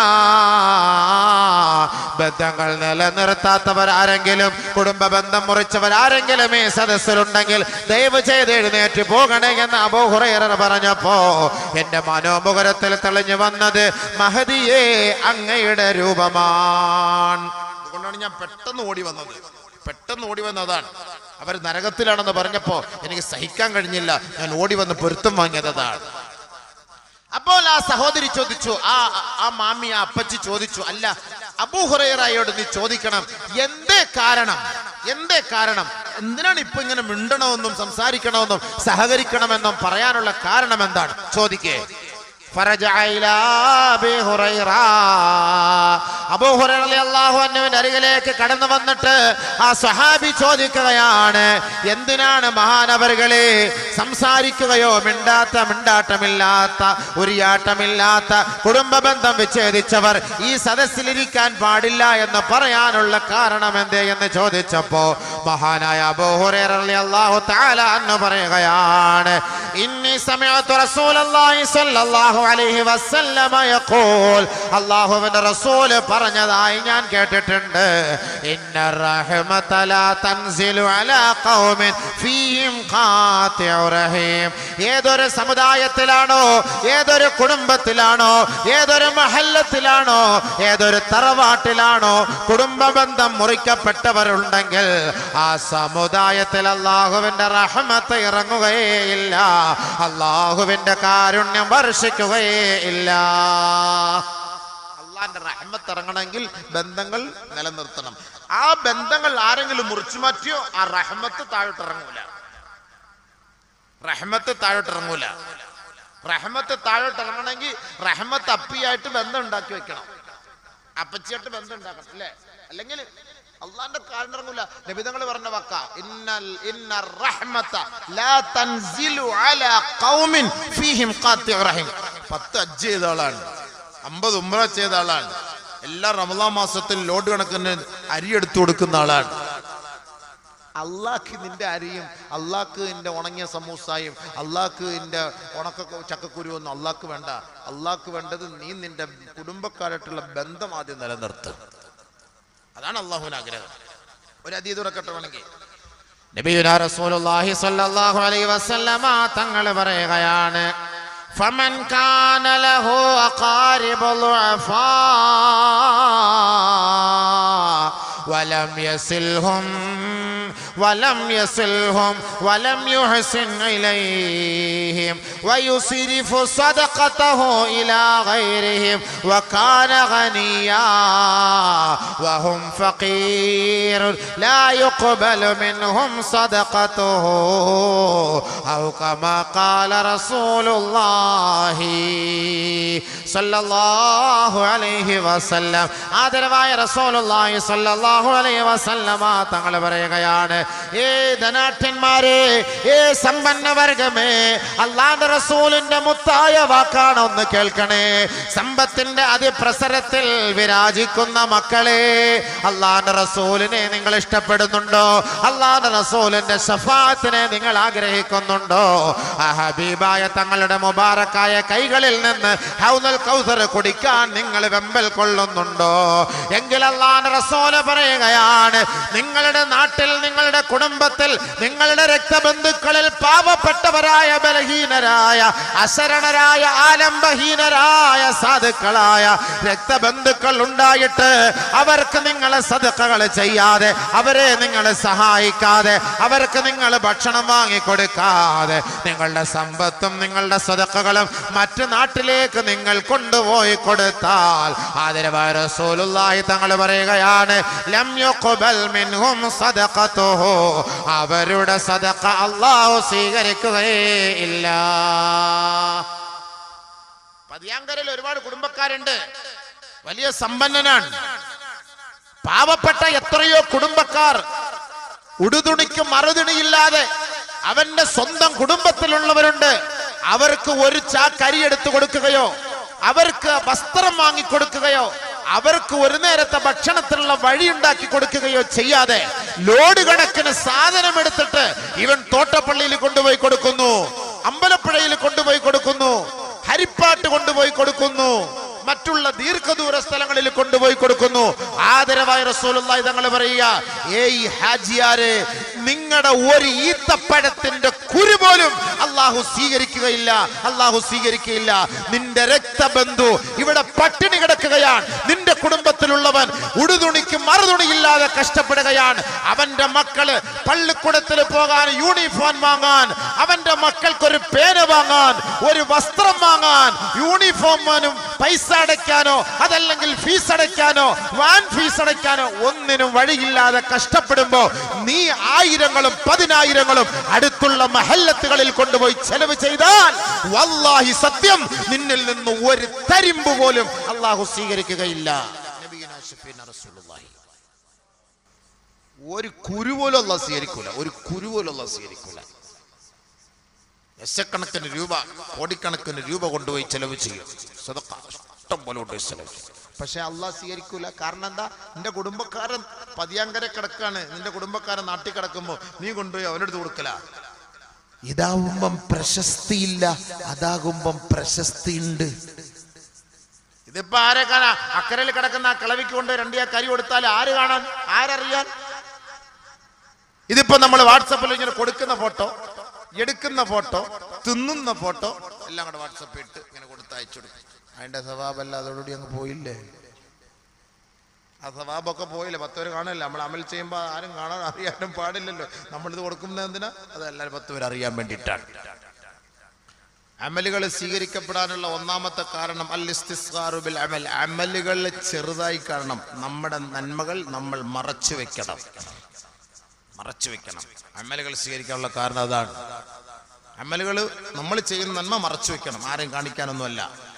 ബന്ധങ്ങൾ നിലനിർത്താത്തവർ ആരെങ്കിലും കുടുംബ ബന്ധം മുറിച്ചവർ ആരെങ്കിലും ഈ സദസ്സിലുണ്ടെങ്കിൽ ദയവ് ചെയ്ത് എഴുന്നേറ്റ് പോകണേ എന്ന് അബൂ ഹുറൈറ പറഞ്ഞപ്പോ എന്റെ മനോമുഖരത്തിൽ തെളിഞ്ഞു വന്നത് മഹദിയെ അങ്ങയുടെ രൂപമാണ് അതുകൊണ്ടാണ് ഞാൻ പെട്ടെന്ന് ഓടി വന്നത് പെട്ടെന്ന് ഓടി വന്നതാണ് അവർ നരകത്തിലാണെന്ന് പറഞ്ഞപ്പോ എനിക്ക് സഹിക്കാൻ കഴിഞ്ഞില്ല ഞാൻ ഓടി വന്ന് പൊരുത്തം വാങ്ങിയതാണ് അപ്പോൾ ആ സഹോദരി ചോദിച്ചു ആ ആ മാമി ആ അപ്പച്ചി ചോദിച്ചു അല്ല അബൂഹുറയോട് നീ ചോദിക്കണം എന്തേ കാരണം എന്തേ കാരണം എന്തിനാണ് ഇപ്പൊ ഇങ്ങനെ മിണ്ടണമെന്നും സംസാരിക്കണമെന്നും സഹകരിക്കണമെന്നും പറയാനുള്ള കാരണം എന്താണ് ചോദിക്കേ فرجع إلى أبي هريرة അബൂ ഹുറൈറ റളിയല്ലാഹു അൻഹുവിന്റെ അരികിലേക്ക് കടന്നു വന്നിട്ട് ആ സ്വഹാബി ചോദിക്കുകയാണ് എന്തിനാണ് മഹാനവറുകളെ സംസാരിക്കുകയോ മിണ്ടാത്ത മിണ്ടാട്ടമില്ലാത്ത ഉരിയാട്ടമില്ലാത്ത കുടുംബ ബന്ധം വിച്ഛേദിച്ചവർ ഈ സദസ്സിലിരിക്കാൻ പാടില്ല എന്ന് പറയാനുള്ള കാരണം എന്തേ എന്ന് ചോദിച്ചപ്പോ മഹാനായ അബൂ ഹുറൈറ റളിയല്ലാഹു തആല അൻഹു പറയുകയാണ് ഇന്നി സമയത്തു റസൂലല്ലാഹി സ്വല്ലല്ലാഹു അലൈഹി വസല്ലമ യഖൂൽ അല്ലാഹുവിന്റെ റസൂൽ പറഞ്ഞതായി ഞാൻ കേട്ടിട്ടുണ്ട് ഇന്ന റഹ്മത ലാ തൻസിലു അലാ ഖൗമിൻ ഫീഹിം ഖാതിഉ റഹീം ഏതൊരു സമുദായത്തിലാണോ ഏതൊരു കുടുംബത്തിലാണോ ഏതൊരു മഹല്ലത്തിലാണോ ഏതൊരു തറവാട്ടിലാണോ കുടുംബ ബന്ധം മുറിക്കപ്പെട്ടവരുണ്ടെങ്കിൽ ആ സമുദായത്തിൽ അള്ളാഹുവിന്റെ റഹ്മത്ത് ഇറങ്ങുകയേ ഇല്ല അള്ളാഹുവിന്റെ കാരുണ്യം വർഷിക്കുകയേ ഇല്ല അള്ളാന്റെ റഹ്മത്ത് ഇറങ്ങണമെങ്കിൽ ബന്ധങ്ങൾ നിലനിർത്തണം ആ ബന്ധങ്ങൾ ആരെങ്കിലും മുറിച്ചു മാറ്റിയോ ആ റഹ്മത്ത് താഴോട്ട് ഇറങ്ങൂല റഹ്മത്ത് താഴോട്ട് ഇറങ്ങൂല റഹ്മത്ത് താഴോട്ട് ഇറങ്ങണമെങ്കിൽ റഹ്മത്ത് അപ്പിയായിട്ട് ബന്ധം ഉണ്ടാക്കി വെക്കണം അപ്പച്ചിയായിട്ട് ബന്ധം ഉണ്ടാക്കണം അല്ലേ അല്ലെങ്കിൽ അള്ളാന്റെ കാരണം ഇറങ്ങൂല നബിതങ്ങൾ പറഞ്ഞ വാക്ക ഇന്നൽ ഇന്ന റഹ്മത ലാ തൻസിലു അലാ ഖൗമിൻ ഫീഹിം ഖാത്തിഉ റഹിം പത്ത് ഹജ്ജ് ചെയ്ത ആളാണ് അമ്പത് ഉംറ ചെയ്ത ആളാണ് എല്ലാ റമദാൻ മാസത്തിൽ ലോഡ് കണക്കിന് അരി എടുത്തു കൊടുക്കുന്ന ആളാണ് അള്ളാഹ് നിന്റെ അരിയും അള്ളാഹ്ക്ക് നിന്റെ ഉണങ്ങിയ സമൂസായും അള്ളാഹ്ക്ക് നിന്റെ ഉണക്ക ചക്കക്കുരുവൊന്നും അള്ളാഹ്ക്ക് വേണ്ട അള്ളാഹ്ക്ക് വേണ്ടത് നീ നിന്റെ കുടുംബക്കാരായിട്ടുള്ള ബന്ധം ആദ്യം നിലനിർത്ത് അതാണ് അള്ളാഹുവിന് ആഗ്രഹം ഒരു അതീത് ഉറക്കട്ടെ വേണമെങ്കിൽ നബിയുനാ റസൂലുള്ളാഹി സ്വല്ലല്ലാഹു അലൈഹി വസല്ലമ തങ്ങൾ പറയുകയാണ് فمن كان له أقارب ضعفاء ولم يصلهم ولم يصلهم ولم يحسن إليهم ويصرف صدقته إلى غيرهم وكان غنيا وهم فقير لا يقبل منهم صدقته أو كما قال رسول الله صلى الله عليه وسلم ആദരവായ റസൂലുള്ളാഹി സ്വല്ലല്ലാഹു അലൈഹി വസല്ലമ തങ്ങൾ പറയുകയാണ് ഏ ധനാഠ്യന്മാരെ ഏ സമ്പന്ന വർഗമേ അള്ളാഹുവിന്റെ റസൂലിന്റെ മുത്തായ വാക്കാണ് ഒന്ന് കേൾക്കണേ സമ്പത്തിന്റെ അതിപ്രസരത്തിൽ വിരാജിക്കുന്ന മക്കളെ അള്ളാഹുന്റെ റസൂലിനെ നിങ്ങൾ ഇഷ്ടപ്പെടുന്നുണ്ടോ അള്ളാഹുന്റെ റസൂലിന്റെ ഷഫാത്തിനെ നിങ്ങൾ ആഗ്രഹിക്കുന്നുണ്ടോ ആ ഹബീബായ തങ്ങളുടെ മുബാറക്കായ കൈകളിൽ നിന്ന് ഹൗദൽ കൗസർ കുടിക്കാൻ നിങ്ങൾ വെമ്പൽ കൊള്ളുന്നുണ്ടോ എങ്കിൽ അള്ളാഹുന്റെ റസൂല് പറയുകയാണ് നിങ്ങളുടെ നാട്ടിൽ നിങ്ങളുടെ കുടുംബത്തിൽ നിങ്ങളുടെ രക്തബന്ധുക്കളിൽ പാവപ്പെട്ടവരായ ബലഹീനരായ അശരണരായ ആലംബഹീനരായ സാധുക്കളായ രക്തബന്ധുക്കൾ ഉണ്ടായിട്ട് അവർക്ക് നിങ്ങളെ സദക്കകൾ ചെയ്യാതെ അവരെ നിങ്ങൾ സഹായിക്കാതെ അവർക്ക് നിങ്ങൾ ഭക്ഷണം വാങ്ങിക്കൊടുക്കാതെ നിങ്ങളുടെ സമ്പത്തും നിങ്ങളുടെ സദക്കകളും മറ്റു നാട്ടിലേക്ക് നിങ്ങൾ കൊണ്ടുപോയി കൊടുത്താൽ ആദരവായ റസൂലുള്ളാഹി തങ്ങൾ പറയുകയാണ് ലം യുഖ്ബൽ മിൻഹും സദഖതുഹു അവരുടെ സദഖ അല്ലാഹു സ്വീകരിക്കുകയേ ഇല്ല പതിയാങ്കരയിൽ ഒരുപാട് കുടുംബക്കാരുണ്ട് വലിയ സമ്പന്നനാണ് പാവപ്പെട്ട എത്രയോ കുടുംബക്കാർ ഉടുതുണിക്ക് മറുതുണിയില്ലാതെ അവന്റെ സ്വന്തം കുടുംബത്തിലുള്ളവരുണ്ട് അവർക്ക് ഒരു ചാക്കരി എടുത്തു കൊടുക്കുകയോ അവർക്ക് വസ്ത്രം വാങ്ങിക്കൊടുക്കുകയോ അവർക്ക് ഒരു നേരത്തെ ഭക്ഷണത്തിനുള്ള വഴി ഉണ്ടാക്കി കൊടുക്കുകയോ ചെയ്യാതെ ലോഡ് കണക്കിന് സാധനം എടുത്തിട്ട് ഇവൻ തോട്ടപ്പള്ളിയിൽ കൊണ്ടുപോയി കൊടുക്കുന്നു അമ്പലപ്പുഴയിൽ കൊണ്ടുപോയി കൊടുക്കുന്നു ഹരിപ്പാട്ട് കൊണ്ടുപോയി കൊടുക്കുന്നു മറ്റുള്ള ദീർഘദൂര സ്ഥലങ്ങളിൽ കൊണ്ടുപോയി കൊടുക്കുന്നു ആദരവായ റസൂലുള്ളാഹി തങ്ങൾ പറയുക ഏയ് ഹാജിയാരെ നിങ്ങളുടെ ഒരു ഈത്തപ്പഴത്തിന്റെ കുരു പോലും അള്ളാഹു സ്വീകരിക്കുകയില്ല അള്ളാഹു സ്വീകരിക്കുകയില്ല നിന്റെ രക്തബന്ധു ഇവിടെ പട്ടിണി കിടക്കുകയാണ് നിന്റെ കുടുംബത്തിലുള്ളവൻ ഉടുതുണിക്ക് മറുതുണിയില്ലാതെ കഷ്ടപ്പെടുകയാണ് അവന്റെ മക്കള് പള്ളിക്കൂടത്തിൽ പോകാൻ യൂണിഫോം വാങ്ങാൻ അവന്റെ മക്കൾക്കൊരു പേന വാങ്ങാൻ ഒരു വസ്ത്രം വാങ്ങാൻ യൂണിഫോമിനും പൈസ അടയ്ക്കാനോ അതല്ലെങ്കിൽ ഫീസ് അടയ്ക്കാനോ വാൻ ഫീസ് അടയ്ക്കാനോ ഒന്നിനും വഴിയില്ലാതെ കഷ്ടപ്പെടുമ്പോ നീ ആയിരങ്ങളും പതിനായിരങ്ങളും അടുത്തുള്ള മഹല്ലത്തുകളിൽ കൊണ്ടുപോയി ചെലവ് ചെയ്താൽ വല്ലാഹി സത്യം നിന്നിൽ നിന്ന് ഒരു തരിമ്പ് പോലും അള്ളാഹു സ്വീകരിക്കുകയില്ല നബിയുനാ ഷഫീന റസൂലുള്ളാഹി. ഒരു കുരു പോലും അല്ല സ്വീകരിക്കൂല ഒരു കുരു പോലും അല്ല സ്വീകരിക്കൂല ലക്ഷക്കണക്കിന് രൂപ കോടിക്കണക്കിന് രൂപ കൊണ്ടുപോയി ചെലവ് ചെയ്യും സദഖ ഇഷ്ടം പോലെ കൊണ്ടുപോയി ചെലവ് ചെയ്യും പക്ഷെ അള്ളാഹ് സ്വീകരിക്കൂല കാരണം എന്താ നിന്റെ കുടുംബക്കാരൻ പതിയാങ്കര കിടക്കാണ് നിന്റെ കുടുംബക്കാരൻ നാട്ടിൽ കിടക്കുമ്പോ നീ കൊണ്ടുപോയി അവനെടുത്ത് കൊടുക്കല ഇതാവുമ്പം പ്രശസ്തിയില്ല അതാകുമ്പം പ്രശസ്തിയുണ്ട് ഇതിപ്പോ ആരെ കാണാ അക്കരയിൽ കിടക്കുന്ന ആ കിളവിക്ക് കൊണ്ട് രണ്ടിയാ കരി കൊടുത്താൽ ആര് കാണാൻ ആരറിയാൻ ഇതിപ്പോ നമ്മൾ വാട്സപ്പിൽ ഇങ്ങനെ കൊടുക്കുന്ന ഫോട്ടോ എടുക്കുന്ന ഫോട്ടോ തിന്നുന്ന ഫോട്ടോ എല്ലാം കൂടെ വാട്സപ്പിൽ ഇട്ട് ഇങ്ങനെ കൊടുത്ത് അയച്ചു കൊടുക്കും അതിന്റെ സ്വഭാവമല്ല അതോടുകൂടി അങ്ങ് പോയില്ലേ ആ സ്വഭാവമൊക്കെ പോയില്ലേ പത്ത് പേര് കാണില്ല നമ്മൾ അമൽ ചെയ്യുമ്പോൾ ആരും കാണാൻ അറിയാനും പാടില്ലല്ലോ നമ്മളിത് കൊടുക്കുന്നത് എന്തിനാ അത് എല്ലാവരും പത്ത് പേര് അറിയാൻ വേണ്ടിയിട്ടാണ് അമലുകൾ സ്വീകരിക്കപ്പെടാനുള്ള ഒന്നാമത്തെ കാരണം അൽ ഇസ്തിസ്ഗാറു ബിൽ അമൽ അമലുകൾ ചെറുതായി കാണണം നമ്മുടെ നന്മകൾ നമ്മൾ മറച്ചു വെക്കണം മറച്ചു വെക്കണം അമലുകൾ സ്വീകരിക്കാനുള്ള കാരണം അതാണ് അമലുകൾ നമ്മൾ ചെയ്യുന്ന നന്മ മറച്ചു വെക്കണം ആരെയും കാണിക്കാനൊന്നുമല്ല